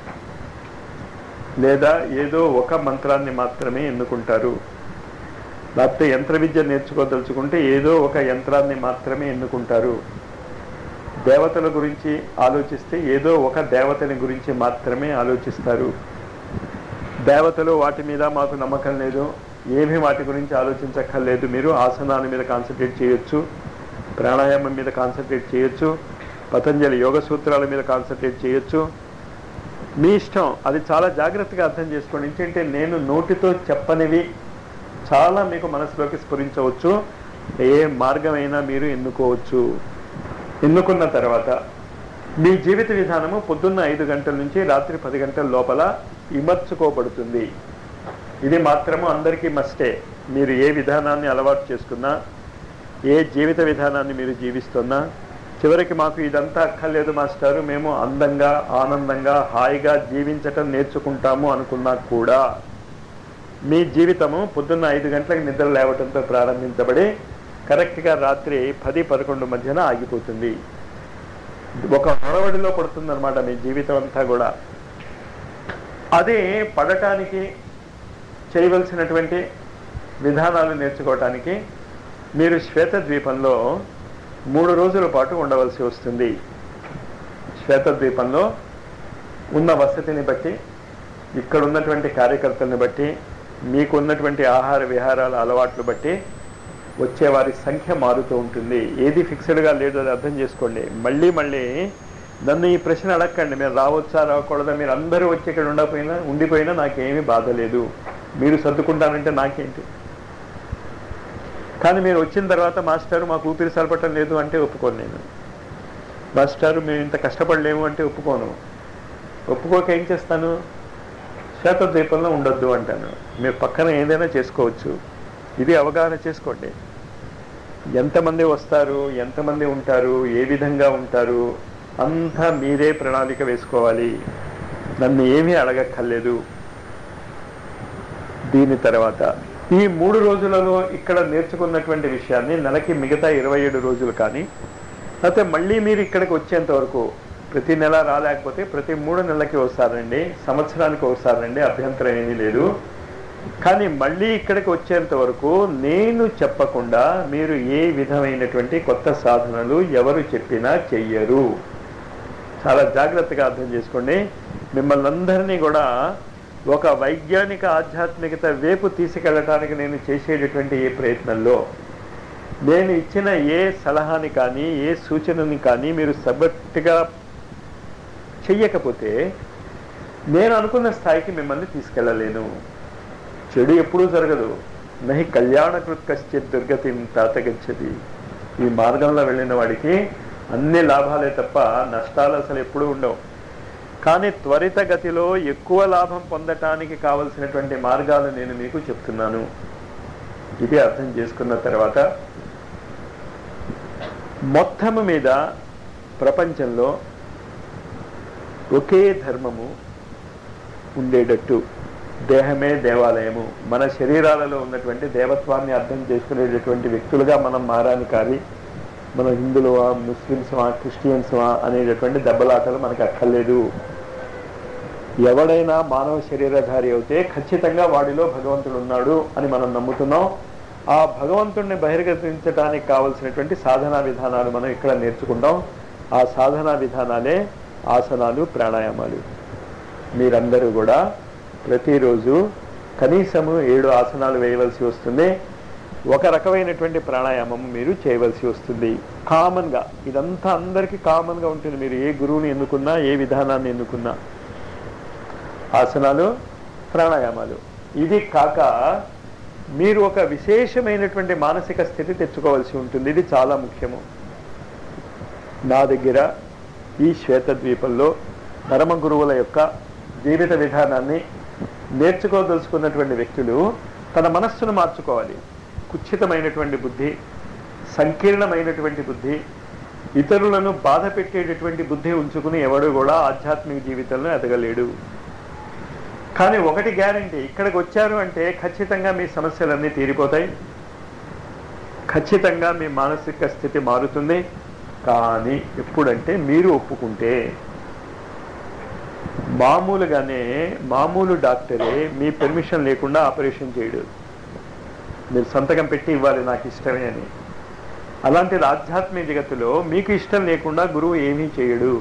లేదా ఏదో ఒక మంత్రాన్ని మాత్రమే ఎన్నుకుంటారు లేకపోతే యంత్ర విద్య నేర్చుకోదలుచుకుంటే ఏదో ఒక యంత్రాన్ని మాత్రమే ఎన్నుకుంటారు దేవతల గురించి ఆలోచిస్తే ఏదో ఒక దేవతని గురించి మాత్రమే ఆలోచిస్తారు దేవతలు వాటి మీద మాకు నమ్మకం లేదు ఏమీ వాటి గురించి ఆలోచించక్కర్లేదు మీరు ఆసనాల మీద కాన్సన్ట్రేట్ చేయొచ్చు ప్రాణాయామం మీద కాన్సన్ట్రేట్ చేయొచ్చు పతంజలి యోగ సూత్రాల మీద కాన్సన్ట్రేట్ చేయొచ్చు మీ ఇష్టం అది చాలా జాగ్రత్తగా అర్థం చేసుకోండి ఏంటంటే నేను నోటితో చెప్పనివి చాలా మీకు మనసులోకి స్ఫురించవచ్చు ఏ మార్గమైనా మీరు ఎన్నుకోవచ్చు ఎన్నుకున్న తర్వాత మీ జీవిత విధానము పొద్దున్న ఐదు గంటల నుంచి రాత్రి పది గంటల లోపల ఇమర్చుకోబడుతుంది ఇది మాత్రము అందరికీ మస్టే మీరు ఏ విధానాన్ని అలవాటు చేసుకున్నా ఏ జీవిత విధానాన్ని మీరు జీవిస్తున్నా చివరికి మాకు ఇదంతా అక్కర్లేదు మాస్టారు మేము అందంగా ఆనందంగా హాయిగా జీవించటం నేర్చుకుంటాము అనుకున్నా కూడా మీ జీవితము పొద్దున్న ఐదు గంటలకు నిద్ర లేవటంతో ప్రారంభించబడి కరెక్ట్గా రాత్రి పది పదకొండు మధ్యన ఆగిపోతుంది ఒక హొరవడిలో పడుతుందన్నమాట మీ జీవితం అంతా కూడా అదే పడటానికి చేయవలసినటువంటి విధానాలు నేర్చుకోవటానికి మీరు శ్వేత ద్వీపంలో మూడు రోజుల పాటు ఉండవలసి వస్తుంది శ్వేత ద్వీపంలో ఉన్న వసతిని బట్టి ఇక్కడ ఉన్నటువంటి కార్యకర్తల్ని బట్టి మీకు ఉన్నటువంటి ఆహార విహారాల అలవాట్లు బట్టి వచ్చే వారి సంఖ్య మారుతూ ఉంటుంది ఏది ఫిక్స్డ్గా లేదు అది అర్థం చేసుకోండి మళ్ళీ మళ్ళీ నన్ను ఈ ప్రశ్న అడగండి మీరు రావచ్చా రాకూడదా మీరు అందరూ వచ్చి ఇక్కడ ఉండకపోయినా ఉండిపోయినా నాకేమీ బాధ లేదు మీరు సర్దుకుంటానంటే నాకేంటి కానీ మీరు వచ్చిన తర్వాత మాస్టారు మాకు ఊపిరి సరిపటం లేదు అంటే ఒప్పుకోను నేను మాస్టారు మేము ఇంత కష్టపడలేము అంటే ఒప్పుకోను ఒప్పుకోక ఏం చేస్తాను శ్వేత ద్వీపంలో ఉండొద్దు అంటాను మీరు పక్కన ఏదైనా చేసుకోవచ్చు ఇది అవగాహన చేసుకోండి ఎంతమంది వస్తారు ఎంతమంది ఉంటారు ఏ విధంగా ఉంటారు అంతా మీరే ప్రణాళిక వేసుకోవాలి నన్ను ఏమీ అడగక్కర్లేదు దీని తర్వాత ఈ మూడు రోజులలో ఇక్కడ నేర్చుకున్నటువంటి విషయాన్ని నెలకి మిగతా ఇరవై ఏడు రోజులు కానీ లేకపోతే మళ్ళీ మీరు ఇక్కడికి వచ్చేంత వరకు ప్రతి నెల రాలేకపోతే ప్రతి మూడు నెలలకి వస్తారండి సంవత్సరానికి వస్తారండి అభ్యంతరం ఏమీ లేదు కానీ మళ్ళీ ఇక్కడికి వచ్చేంత వరకు నేను చెప్పకుండా మీరు ఏ విధమైనటువంటి కొత్త సాధనలు ఎవరు చెప్పినా చెయ్యరు చాలా జాగ్రత్తగా అర్థం చేసుకోండి మిమ్మల్ని అందరినీ కూడా ఒక వైజ్ఞానిక ఆధ్యాత్మికత వైపు తీసుకెళ్ళటానికి నేను చేసేటటువంటి ఏ ప్రయత్నంలో నేను ఇచ్చిన ఏ సలహాని కానీ ఏ సూచనని కానీ మీరు సబట్గా చెయ్యకపోతే నేను అనుకున్న స్థాయికి మిమ్మల్ని తీసుకెళ్ళలేను చెడు ఎప్పుడూ జరగదు నహి కళ్యాణకృత్ కశ్చిత్ దుర్గతి తాతగచ్చది ఈ మార్గంలో వెళ్ళిన వాడికి అన్ని లాభాలే తప్ప నష్టాలు అసలు ఎప్పుడూ ఉండవు కానీ త్వరిత గతిలో ఎక్కువ లాభం పొందటానికి కావలసినటువంటి మార్గాలు నేను మీకు చెప్తున్నాను ఇది అర్థం చేసుకున్న తర్వాత మొత్తము మీద ప్రపంచంలో ఒకే ధర్మము ఉండేటట్టు దేహమే దేవాలయము మన శరీరాలలో ఉన్నటువంటి దేవత్వాన్ని అర్థం చేసుకునేటటువంటి వ్యక్తులుగా మనం మారాలి కానీ మనం హిందువులవా ముస్లిమ్స్వా క్రిస్టియన్స్వా అనేటటువంటి దెబ్బలాటలు మనకు అక్కర్లేదు ఎవడైనా మానవ శరీరధారి అవుతే ఖచ్చితంగా వాడిలో భగవంతుడు ఉన్నాడు అని మనం నమ్ముతున్నాం ఆ భగవంతుడిని బహిర్గతించడానికి కావలసినటువంటి సాధనా విధానాలు మనం ఇక్కడ నేర్చుకుంటాం ఆ సాధనా విధానాలే ఆసనాలు ప్రాణాయామాలు మీరందరూ కూడా ప్రతిరోజు కనీసము ఏడు ఆసనాలు వేయవలసి వస్తుంది ఒక రకమైనటువంటి ప్రాణాయామం మీరు చేయవలసి వస్తుంది కామన్గా ఇదంతా అందరికీ కామన్గా ఉంటుంది మీరు ఏ గురువుని ఎన్నుకున్నా ఏ విధానాన్ని ఎన్నుకున్నా ఆసనాలు ప్రాణాయామాలు ఇది కాక మీరు ఒక విశేషమైనటువంటి మానసిక స్థితి తెచ్చుకోవాల్సి ఉంటుంది ఇది చాలా ముఖ్యము నా దగ్గర ఈ శ్వేతద్వీపంలో పరమ గురువుల యొక్క జీవిత విధానాన్ని నేర్చుకోదలుచుకున్నటువంటి వ్యక్తులు తన మనస్సును మార్చుకోవాలి కుచ్చితమైనటువంటి బుద్ధి సంకీర్ణమైనటువంటి బుద్ధి ఇతరులను బాధ పెట్టేటటువంటి బుద్ధి ఉంచుకుని ఎవడు కూడా ఆధ్యాత్మిక జీవితంలో ఎదగలేడు కానీ ఒకటి గ్యారంటీ ఇక్కడికి వచ్చారు అంటే ఖచ్చితంగా మీ సమస్యలన్నీ తీరిపోతాయి ఖచ్చితంగా మీ మానసిక స్థితి మారుతుంది కానీ ఎప్పుడంటే మీరు ఒప్పుకుంటే మామూలుగానే మామూలు డాక్టరే మీ పెర్మిషన్ లేకుండా ఆపరేషన్ చేయడు మీరు సంతకం పెట్టి ఇవ్వాలి నాకు ఇష్టమే అని అలాంటిది ఆధ్యాత్మిక జగత్తులో మీకు ఇష్టం లేకుండా గురువు ఏమీ చేయడు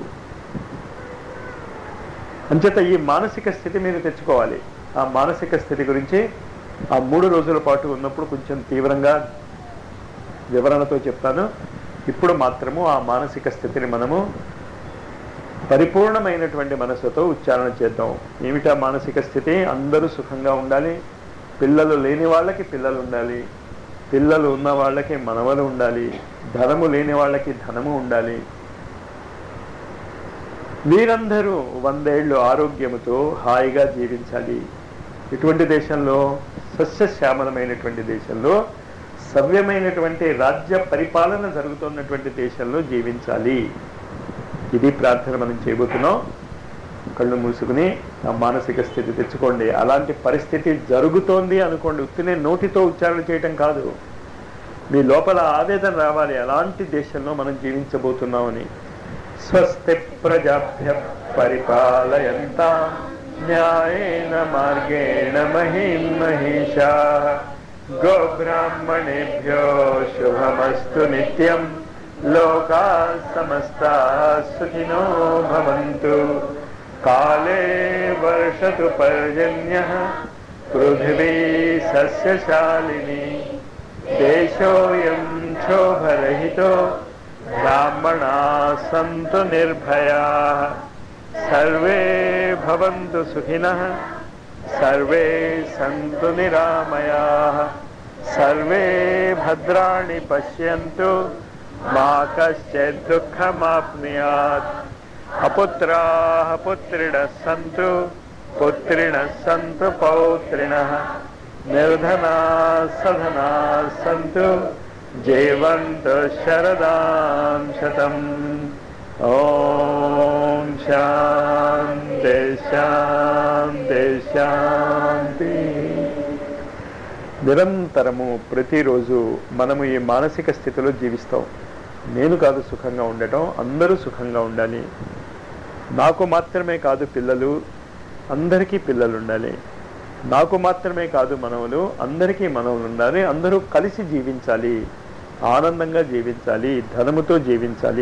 అంచేత ఈ మానసిక స్థితి మీరు తెచ్చుకోవాలి ఆ మానసిక స్థితి గురించి ఆ మూడు రోజుల పాటు ఉన్నప్పుడు కొంచెం తీవ్రంగా వివరణతో చెప్తాను ఇప్పుడు మాత్రము ఆ మానసిక స్థితిని మనము పరిపూర్ణమైనటువంటి మనసుతో ఉచ్చారణ చేద్దాం ఏమిటా మానసిక స్థితి అందరూ సుఖంగా ఉండాలి పిల్లలు లేని వాళ్ళకి పిల్లలు ఉండాలి పిల్లలు ఉన్న వాళ్ళకి మనవలు ఉండాలి ధనము లేని వాళ్ళకి ధనము ఉండాలి మీరందరూ వందేళ్లు ఆరోగ్యముతో హాయిగా జీవించాలి ఇటువంటి దేశంలో సస్యశ్యామలమైనటువంటి దేశంలో సవ్యమైనటువంటి రాజ్య పరిపాలన జరుగుతున్నటువంటి దేశంలో జీవించాలి ఇది ప్రార్థన మనం చేయబోతున్నాం కళ్ళు మూసుకుని ఆ మానసిక స్థితి తెచ్చుకోండి అలాంటి పరిస్థితి జరుగుతోంది అనుకోండి ఉత్తినే నోటితో ఉచ్చారణ చేయటం కాదు మీ లోపల ఆవేదన రావాలి అలాంటి దేశంలో మనం జీవించబోతున్నామని స్వస్తి ప్రజాభ్య పరిపాలయంత న్యాయేన మార్గేణ మహిం మహిషా గోబ్రాహ్మణేభ్యో శుభమస్తు నిత్యం లోకా సమస్తా సుఖినో భవంతు కాలే వర్షతు పర్జన్య పృథివీ సస్యశాలిని దేశోయం క్షోభరహితో బ్రాహ్మణా సంతు నిర్భయా సర్వే భవంతు సుఖినః సర్వే సంతు నిరామయా సర్వే భద్రాణి పశ్యంతు మా కశ్చిత్ దుఃఖమాప్నుయాత్ అపుత్రాः పుత్రిణः సంతు పుత్రిణः సంతు పౌత్రిణः నిర్ధనా సధనా సంతు జీవంతు శరదాం శతం ఓం శాంతి శాంతి శాంతి నిరంతరము ప్రతిరోజు మనము ఈ మానసిక స్థితిలో జీవిస్తాం నేను కాదు సుఖంగా ఉండటం అందరూ సుఖంగా ఉండాలి నాకు మాత్రమే కాదు పిల్లలు అందరికీ పిల్లలు ఉండాలి నాకు మాత్రమే కాదు మనవులు అందరికీ మనవులు ఉండాలి అందరూ కలిసి జీవించాలి ఆనందంగా జీవించాలి ధనముతో జీవించాలి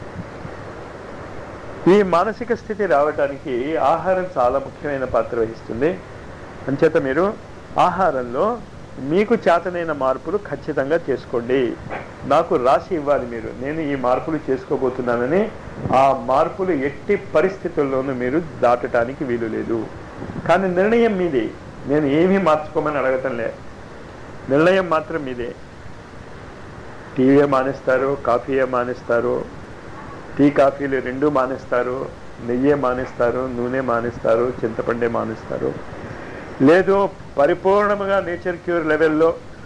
ఈ మానసిక స్థితి రావటానికి ఆహారం చాలా ముఖ్యమైన పాత్ర వహిస్తుంది అంచేత మీరు ఆహారంలో మీకు చేతనైన మార్పులు ఖచ్చితంగా చేసుకోండి నాకు రాసి ఇవ్వాలి మీరు నేను ఈ మార్పులు చేసుకోబోతున్నానని ఆ మార్పులు ఎట్టి పరిస్థితుల్లోనూ మీరు దాటడానికి వీలు లేదు కానీ నిర్ణయం మీదే నేను ఏమీ మార్చుకోమని అడగటం లే నిర్ణయం మాత్రం మీదే టీవీ మానేస్తారు కాఫీయే మానేస్తారు టీ కాఫీలు రెండు మానేస్తారు నెయ్యే మానేస్తారు నూనె మానేస్తారు చింతపండే మానేస్తారు లేదు పరిపూర్ణముగా నేచర్ క్యూర్ లెవెల్లో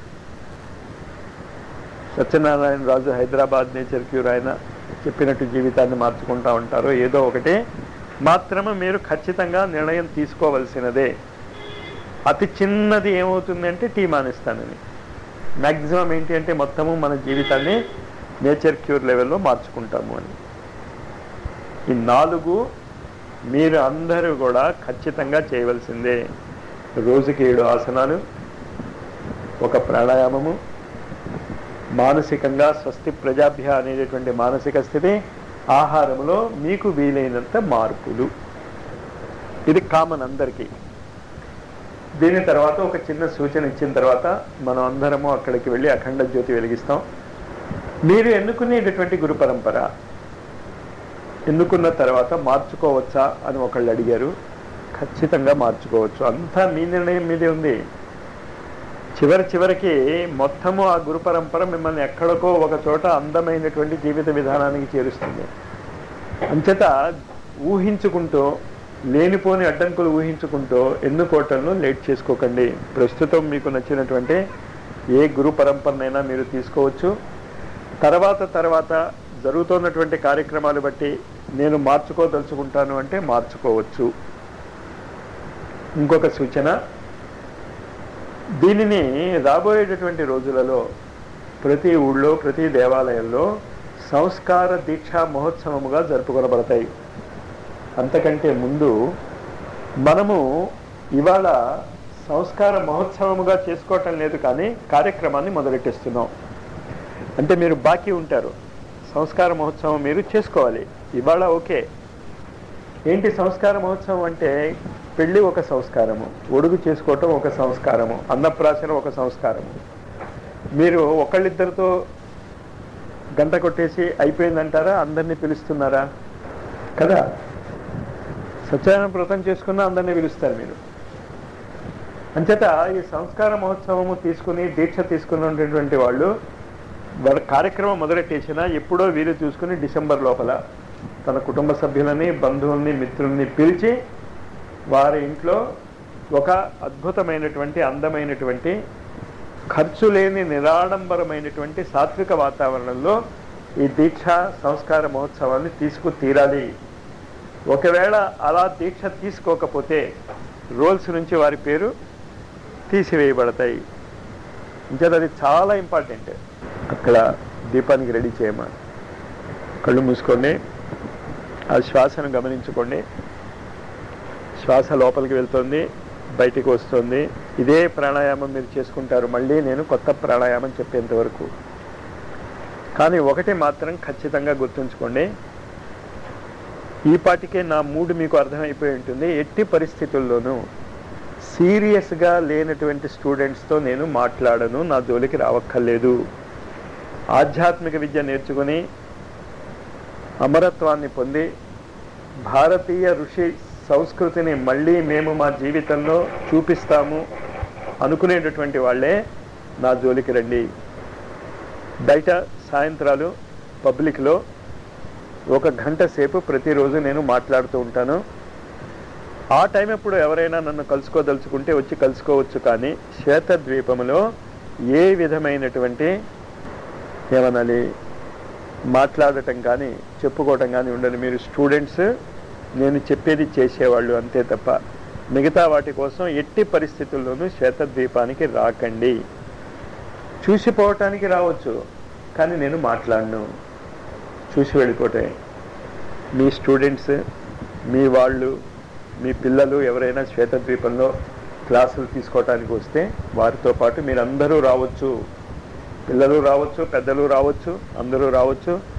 సత్యనారాయణ రాజు హైదరాబాద్ నేచర్ క్యూర్ ఆయన చెప్పినట్టు జీవితాన్ని మార్చుకుంటా ఉంటారు ఏదో ఒకటి మాత్రమే మీరు ఖచ్చితంగా నిర్ణయం తీసుకోవలసినదే అతి చిన్నది ఏమవుతుందంటే టీ మానేస్తానని మ్యాక్సిమం ఏంటి అంటే మొత్తము మన జీవితాన్ని నేచర్ క్యూర్ లెవెల్లో మార్చుకుంటాము అని ఈ నాలుగు మీరు అందరూ కూడా ఖచ్చితంగా చేయవలసిందే రోజుకి ఏడు ఆసనాలు ఒక ప్రాణాయామము మానసికంగా స్వస్తి ప్రజాభ్య అనేటటువంటి మానసిక స్థితి ఆహారంలో మీకు వీలైనంత మార్పులు ఇది కామన్ అందరికీ దీని తర్వాత ఒక చిన్న సూచన ఇచ్చిన తర్వాత మనం అందరము అక్కడికి వెళ్ళి అఖండ జ్యోతి వెలిగిస్తాం మీరు ఎన్నుకునేటటువంటి గురు పరంపర ఎన్నుకున్న తర్వాత మార్చుకోవచ్చా అని ఒకళ్ళు అడిగారు ఖచ్చితంగా మార్చుకోవచ్చు అంతా మీ నిర్ణయం మీదే ఉంది చివరి చివరికి మొత్తము ఆ గురు పరంపర మిమ్మల్ని ఎక్కడికో ఒక చోట అందమైనటువంటి జీవిత విధానానికి చేరుస్తుంది అంచేత ఊహించుకుంటూ లేనిపోని అడ్డంకులు ఊహించుకుంటూ ఎన్నుకోవటంలో లేట్ చేసుకోకండి ప్రస్తుతం మీకు నచ్చినటువంటి ఏ గురు పరంపరనైనా మీరు తీసుకోవచ్చు తర్వాత తర్వాత జరుగుతున్నటువంటి కార్యక్రమాలు బట్టి నేను మార్చుకోదలుచుకుంటాను అంటే మార్చుకోవచ్చు ఇంకొక సూచన దీనిని రాబోయేటటువంటి రోజులలో ప్రతి ఊళ్ళో ప్రతి దేవాలయంలో సంస్కార దీక్షా మహోత్సవముగా జరుపుకొనబడతాయి అంతకంటే ముందు మనము ఇవాళ సంస్కార మహోత్సవముగా చేసుకోవటం లేదు కానీ కార్యక్రమాన్ని మొదలెట్టేస్తున్నాం అంటే మీరు బాకీ ఉంటారు సంస్కార మహోత్సవం మీరు చేసుకోవాలి ఇవాళ ఓకే ఏంటి సంస్కార మహోత్సవం అంటే పెళ్లి ఒక సంస్కారము ఒడుగు చేసుకోవటం ఒక సంస్కారము అన్నప్రాసన ఒక సంస్కారము మీరు ఒకళ్ళిద్దరితో గంట కొట్టేసి అయిపోయిందంటారా అందరినీ పిలుస్తున్నారా కదా సత్యనారాయణ వ్రతం చేసుకున్న అందరినీ పిలుస్తారు మీరు అంచేత ఈ సంస్కార మహోత్సవము తీసుకుని దీక్ష తీసుకున్నటువంటి వాళ్ళు వారి కార్యక్రమం మొదలెట్టేసిన ఎప్పుడో వీలు చూసుకుని డిసెంబర్ లోపల తన కుటుంబ సభ్యులని బంధువుల్ని మిత్రుల్ని పిలిచి వారి ఇంట్లో ఒక అద్భుతమైనటువంటి అందమైనటువంటి ఖర్చు లేని నిరాడంబరమైనటువంటి సాత్విక వాతావరణంలో ఈ దీక్ష సంస్కార మహోత్సవాన్ని తీసుకు తీరాలి ఒకవేళ అలా దీక్ష తీసుకోకపోతే రోల్స్ నుంచి వారి పేరు తీసివేయబడతాయి ఇంకా అది చాలా ఇంపార్టెంట్ అక్కడ దీపానికి రెడీ చేయమని కళ్ళు మూసుకోండి ఆ శ్వాసను గమనించుకోండి శ్వాస లోపలికి వెళ్తుంది బయటికి వస్తుంది ఇదే ప్రాణాయామం మీరు చేసుకుంటారు మళ్ళీ నేను కొత్త ప్రాణాయామం చెప్పేంత వరకు కానీ ఒకటి మాత్రం ఖచ్చితంగా గుర్తుంచుకోండి ఈ పాటికే నా మూడు మీకు అర్థమైపోయి ఉంటుంది ఎట్టి పరిస్థితుల్లోనూ సీరియస్గా లేనటువంటి స్టూడెంట్స్తో నేను మాట్లాడను నా జోలికి రావక్కర్లేదు ఆధ్యాత్మిక విద్య నేర్చుకుని అమరత్వాన్ని పొంది భారతీయ ఋషి సంస్కృతిని మళ్ళీ మేము మా జీవితంలో చూపిస్తాము అనుకునేటటువంటి వాళ్ళే నా జోలికి రండి బయట సాయంత్రాలు పబ్లిక్లో ఒక గంట సేపు ప్రతిరోజు నేను మాట్లాడుతూ ఉంటాను ఆ టైం ఎప్పుడు ఎవరైనా నన్ను కలుసుకోదలుచుకుంటే వచ్చి కలుసుకోవచ్చు కానీ శ్వేతద్వీపంలో ఏ విధమైనటువంటి ఏమనాలి మాట్లాడటం కానీ చెప్పుకోవటం కానీ ఉండదు మీరు స్టూడెంట్స్ నేను చెప్పేది చేసేవాళ్ళు అంతే తప్ప మిగతా వాటి కోసం ఎట్టి పరిస్థితుల్లోనూ శ్వేతద్వీపానికి రాకండి చూసిపోవటానికి రావచ్చు కానీ నేను మాట్లాడను చూసి వెళ్ళిపోతే మీ స్టూడెంట్స్ మీ వాళ్ళు మీ పిల్లలు ఎవరైనా శ్వేతద్వీపంలో క్లాసులు తీసుకోవటానికి వస్తే వారితో పాటు మీరందరూ రావచ్చు పిల్లలు రావచ్చు పెద్దలు రావచ్చు అందరూ రావచ్చు